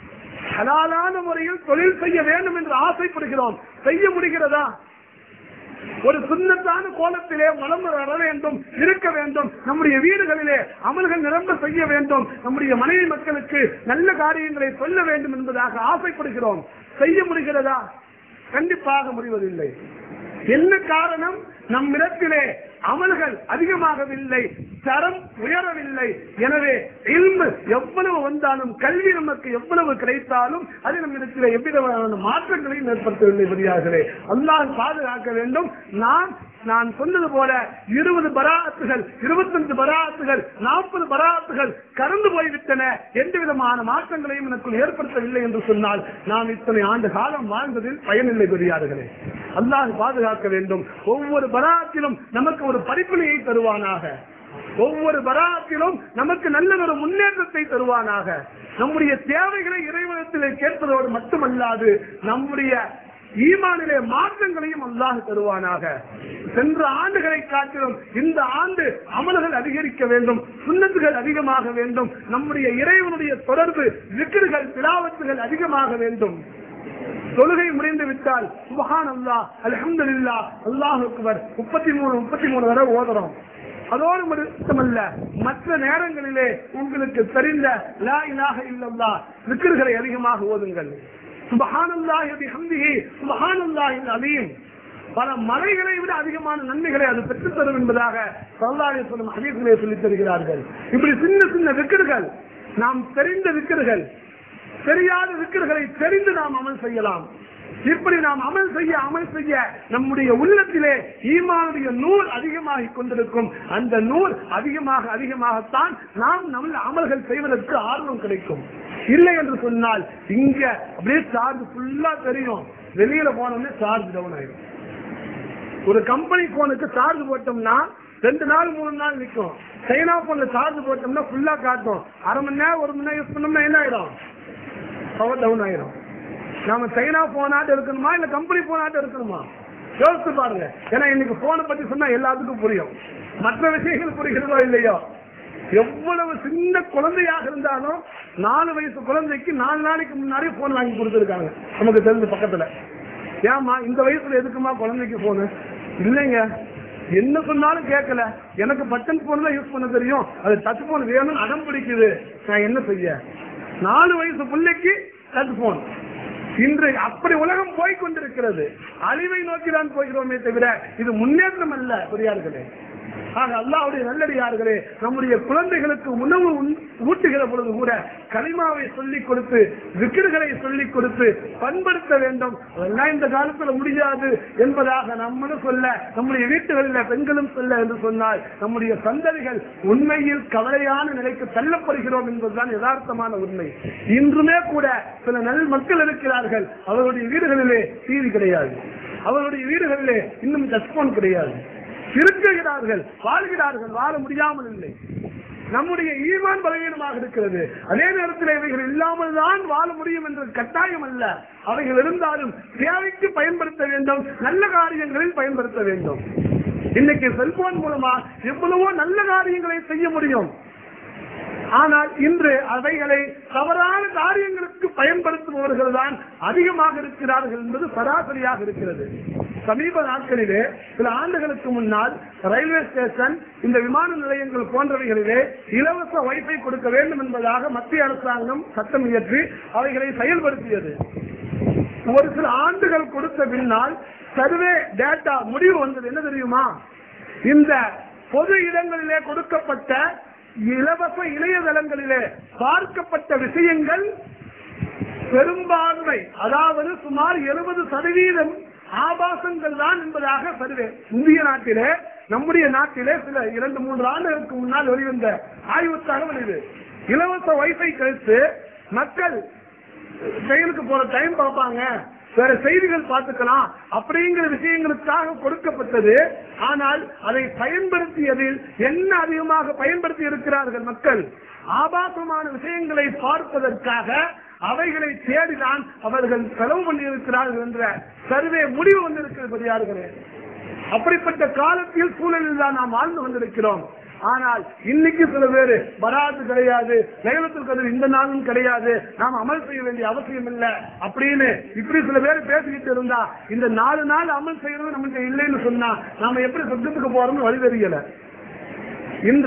ஹலாலான முறையில் தொழில் செய்ய வேண்டும் என்று ஆசைப்படுகிறோம் செய்ய முடிகிறதா ஒரு சுண்ணத்தான கோலத்திலே மலம் வர வேண்டும் இருக்க வேண்டும் நம்முடைய வீடுகளிலே அமல்கள் நிரம்ப செய்ய வேண்டும் நம்முடைய மனைவி மக்களுக்கு நல்ல காரியங்களை சொல்ல வேண்டும் என்பதாக ஆசைப்படுகிறோம் செய்ய முடிகிறதா கண்டிப்பாக முடிவதில்லை என்ன காரணம் நம்மிடத்திலே அமல்கள் அதிகமாகவில்லை தரம் உயரவில்லை எனவே இல்மு எவ்வளவு வந்தாலும் கல்வி நமக்கு எவ்வளவு கிடைத்தாலும் அது நம்மிடத்திலே எவ்விதமான மாற்றங்களையும் ஏற்படுத்தவில்லை பெரியார்களே அல்லாஹ் பாதுகாக்க வேண்டும் நாம் நான் சொன்னது போல இருபது பராத்துகள் இருபத்தஞ்சு பராத்துகள் நாற்பது பராத்துகள் கடந்து போய்விட்டன எந்த விதமான மாற்றங்களையும் எனக்குள் ஏற்படுத்தவில்லை என்று சொன்னால் நாம் இத்தனை ஆண்டு காலம் வாழ்ந்ததில் பயனில்லை பெரியார்களே அல்லாஹ் பாதுகாக்க வேண்டும் ஒவ்வொரு பராத்திலும் நமக்கு ஒரு படிப்பினையை தருவானாக ஒவ்வொரு பராத்திலும் நமக்கு நல்ல ஒரு முன்னேற்றத்தை தருவானாக நம்முடைய தேவைகளை இறைவனத்திலே கேட்பதோடு மட்டுமல்லாது நம்முடைய ஈமானிலே மாற்றங்களையும் அல்லாஹ் தருவானாக சென்ற ஆண்டுகளை காட்டிலும் இந்த ஆண்டு அமல்கள் அதிகரிக்க வேண்டும் சுண்ணத்துகள் அதிகமாக வேண்டும் நம்முடைய இறைவனுடைய தொடர்பு விக்கிர்கள் திலாவத்துகள் அதிகமாக வேண்டும் தொழுகை முடிந்து விட்டால் சுபஹான் அல்லா அல்ஹம்துலில்லா அல்லாஹ் அக்பர் முப்பத்தி மூணு முப்பத்தி மூணு வரை ஓதுறோம் அதோடு மட்டுமல்ல மற்ற நேரங்களிலே உங்களுக்கு தெரிந்த லா இலாஹ இல்லல்லா விக்கிர்களை அதிகமாக ஓதுங்கள் சுபஹானல்லாஹி பிஹம்திஹி சுபஹானல்லாஹில் அலீம் பல மலைகளை விட அதிகமான நன்மைகளை அது பெற்றுத் தரும் என்பதாக சல்லாஹி சொல்லும் ஹதீஸ்களை சொல்லித் தருகிறார்கள் இப்படி சின்ன சின்ன விக்கிர்கள் நாம் தெரிந்த விக்கிர்கள் தெரியாத விக்கிர்களை தெரிந்து நாம் அமல் செய்யலாம் இப்படி நாம் அமல் செய்ய அமல் செய்ய நம்முடைய உள்ளத்திலே ஈமானுடைய நூல் அதிகமாகிக் கொண்டிருக்கும் அந்த நூல் அதிகமாக அதிகமாகத்தான் நாம் நம்ம அமல்கள் செய்வதற்கு ஆர்வம் கிடைக்கும் இல்லை என்று சொன்னால் இங்க அப்படியே சார்ஜ் ஃபுல்லா தெரியும் வெளியில போனோம்னா சார்ஜ் டவுன் ஆயிடும் ஒரு கம்பெனி போனுக்கு சார்ஜ் போட்டோம்னா ரெண்டு நாள் மூணு நாள் நிக்கும் சைனா போன்ல சார்ஜ் போட்டோம்னா ஃபுல்லா காட்டும் அரை மணி நேரம் ஒரு மணி நேரம் யூஸ் பண்ணோம்னா என்ன ஆயிடும் பவர் டவுன் ஆயிடும் நாம சைனா போனாட்டு இருக்கணுமா இல்ல கம்பெனி போனாட்டு இருக்கணுமா யோசித்து பாருங்க ஏன்னா இன்னைக்கு போனை பத்தி சொன்னா எல்லாத்துக்கும் புரியும் மற்ற விஷயங்கள் புரிகிறதோ இல்லையோ எவ்வளவு சின்ன குழந்தையாக இருந்தாலும் நாலு வயசு குழந்தைக்கு நாலு நாளைக்கு முன்னாடி போன் வாங்கி கொடுத்துருக்காங்க நமக்கு தெரிஞ்ச பக்கத்துல ஏமா இந்த வயசுல எதுக்குமா குழந்தைக்கு போனு இல்லைங்க என்ன சொன்னாலும் கேட்கல எனக்கு பட்டன் போன் தான் யூஸ் பண்ண தெரியும் அது டச் போன் வேணும் அடம் பிடிக்குது நான் என்ன செய்ய நாலு வயசு பிள்ளைக்கு டச் போன் இன்று அப்படி உலகம் போய் கொண்டிருக்கிறது அழிவை நோக்கி தான் போகிறோமே தவிர இது முன்னேற்றம் அல்ல பெரியார்களே ஆக அல்லாவுடைய நல்லடியார்களே நம்முடைய குழந்தைகளுக்கு உணவு உண்- ஊட்டுகிற பொழுது கூட கலிமாவை சொல்லிக் கொடுத்து விக்கிர்களை சொல்லிக் கொடுத்து பண்படுத்த வேண்டும் அதெல்லாம் இந்த காலத்துல முடியாது என்பதாக நம்மளும் சொல்ல நம்முடைய வீட்டுகளில் பெண்களும் சொல்ல என்று சொன்னால் நம்முடைய சந்ததிகள் உண்மையில் கவலையான நிலைக்கு தள்ளப்படுகிறோம் என்பதுதான் யதார்த்தமான உண்மை இன்றுமே கூட சில நல் மக்கள் இருக்கிறார்கள் அவர்களுடைய வீடுகளிலே டிவி கிடையாது அவர்களுடைய வீடுகளிலே இன்னும் டச்போன் கிடையாது இருக்கிறார்கள் வாழ்கிறார்கள் வாழ முடியாமல் இல்லை நம்முடைய ஈமான் பலவீனமாக இருக்கிறது அதே நேரத்தில் இவைகள் இல்லாமல் தான் வாழ முடியும் என்ற கட்டாயம் அல்ல அவைகள் இருந்தாலும் தேவைக்கு பயன்படுத்த வேண்டும் நல்ல காரியங்களில் பயன்படுத்த வேண்டும் இன்னைக்கு செல்போன் மூலமா எவ்வளவோ நல்ல காரியங்களை செய்ய முடியும் ஆனால் இன்று அவைகளை தவறான காரியங்களுக்கு பயன்படுத்துபவர்கள் தான் அதிகமாக இருக்கிறார்கள் என்பது சராசரியாக இருக்கிறது சமீப நாட்களிலே சில ஆண்டுகளுக்கு முன்னால் ரயில்வே ஸ்டேஷன் இந்த விமான நிலையங்கள் போன்றவைகளிலே இலவச வைஃபை கொடுக்க வேண்டும் என்பதாக மத்திய அரசாங்கம் சட்டம் இயற்றி அவைகளை செயல்படுத்தியது ஒரு சில ஆண்டுகள் கொடுத்த பின்னால் சர்வே டேட்டா முடிவு வந்தது என்ன தெரியுமா இந்த பொது இடங்களிலே கொடுக்கப்பட்ட இலவச இணையதளங்களிலே பார்க்கப்பட்ட விஷயங்கள் பெரும்பான்மை அதாவது சுமார் எழுபது சதவீதம் ஆபாசங்கள் தான் என்பதாக சர்வே இந்திய நாட்டிலே நம்முடைய நாட்டிலே சில இரண்டு மூன்று ஆண்டுகளுக்கு முன்னால் வெளிவந்த ஆய்வு தகவல் இது இலவச வைஃபை கழித்து மக்கள் செயலுக்கு போற டைம் பார்ப்பாங்க வேற செய்திகள் பார்த்துக்கலாம் அப்படிங்கிற விஷயங்களுக்காக கொடுக்கப்பட்டது ஆனால் அதை பயன்படுத்தியதில் என்ன அதிகமாக பயன்படுத்தி இருக்கிறார்கள் மக்கள் ஆபாசமான விஷயங்களை பார்ப்பதற்காக அவைகளை தேடிதான் அவர்கள் செலவு பண்ணி இருக்கிறார்கள் என்ற சர்வே முடிவு வந்திருக்கிறது பெரியார்களே அப்படிப்பட்ட காலத்தில் சூழலில் தான் நாம் வாழ்ந்து கொண்டிருக்கிறோம் ஆனால் இன்னைக்கு சில பேரு பராத்து கிடையாது லைலத்துல் கதிர் இந்த நாளும் கிடையாது நாம் அமல் செய்ய வேண்டிய அவசியம் இல்ல அப்படின்னு இப்படி சில பேர் பேசிக்கிட்டு இருந்தா இந்த நாலு நாள் அமல் செய்யறது நமக்கு இல்லைன்னு சொன்னா நாம எப்படி சொர்க்கத்துக்கு போறோம்னு வழி தெரியல இன்று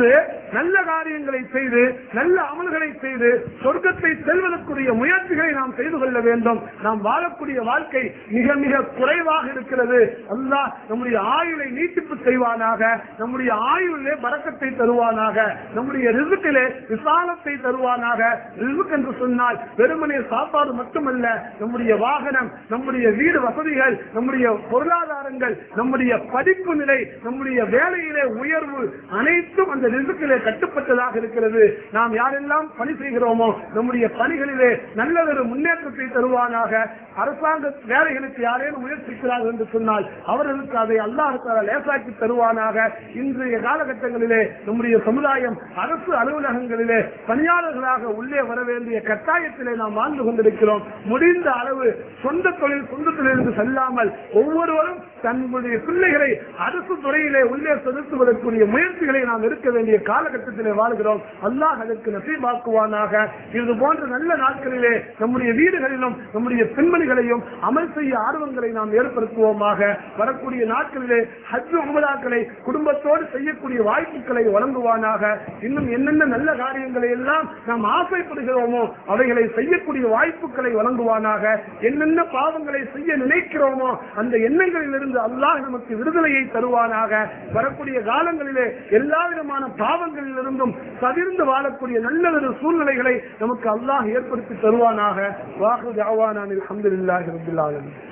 நல்ல காரியங்களை செய்து நல்ல அமல்களை செய்து சொர்க்கத்தை செல்வதற்குரிய முயற்சிகளை நாம் செய்து கொள்ள வேண்டும் நாம் வாழக்கூடிய வாழ்க்கை மிக மிக குறைவாக இருக்கிறது அல்லாஹ் நம்முடைய ஆயுளை நீட்டிப்பு செய்வானாக நம்முடைய ஆயுளிலே பறக்கத்தை தருவானாக நம்முடைய ரிசுக்கிலே விசாலத்தை தருவானாக ரிசுக் என்று சொன்னால் வெறுமனே சாப்பாடு மட்டுமல்ல நம்முடைய வாகனம் நம்முடைய வீடு வசதிகள் நம்முடைய பொருளாதாரங்கள் நம்முடைய படிப்பு நிலை நம்முடைய வேலையிலே உயர்வு அனைத்தும் அந்த ரிசுக்கிலே கட்டுப்பட்டதாக இருக்கிறது நாம் யாரெல்லாம் பணி செய்கிறோமோ நம்முடைய பணிகளிலே நல்லதொரு முன்னேற்றத்தை தருவானாக அரசாங்க வேலைகளுக்கு யாரேனும் முயற்சிக்கிறார்கள் என்று சொன்னால் அவர்களுக்கு அதை அல்லாஹால லேசாக்கி தருவானாக இன்றைய காலகட்டங்களிலே நம்முடைய சமுதாயம் அரசு அலுவலகங்களிலே பணியாளர்களாக உள்ளே வர வேண்டிய கட்டாயத்திலே நாம் வாழ்ந்து கொண்டிருக்கிறோம் முடிந்த அளவு சொந்த தொழில் சொந்த தொழிலிருந்து செல்லாமல் ஒவ்வொருவரும் தன்னுடைய பிள்ளைகளை அரசு துறையிலே உள்ளே செலுத்துவதற்குரிய முயற்சிகளை நாம் இருக்க வேண்டிய காலகட்டத்திலே வாழ்கிறோம் அல்லாஹ் அதற்கு நசீபாக்குவானாக இது போன்ற நல்ல நாட்களிலே நம்முடைய வீடுகளிலும் நம்முடைய பெண்மணிகளையும் அமல் செய்ய ஆர்வங்களை நாம் ஏற்படுத்துவோமாக வரக்கூடிய நாட்களிலே ஹஜ் உமதாக்களை குடும்பத்தோடு செய்யக்கூடிய வாய்ப்புகளை வழங்குவானாக இன்னும் என்னென்ன நல்ல காரியங்களை எல்லாம் நாம் ஆசைப்படுகிறோமோ அவைகளை செய்யக்கூடிய வாய்ப்புகளை வழங்குவானாக என்னென்ன பாவங்களை செய்ய நினைக்கிறோமோ அந்த எண்ணங்களிலிருந்து அல்லாஹ் நமக்கு விடுதலையை தருவானாக வரக்கூடிய காலங்களிலே எல்லா விதமான பாவங்களிலிருந்தும் தவிர்ந்து வாழக்கூடிய நல்லதொரு சூழ்நிலைகளை நமக்கு அல்லாஹ் ஏற்படுத்தி தருவானாக வாஹு ஜாவானான் அல்ஹம்துலில்லாஹி ரப்பில் ஆலமீன்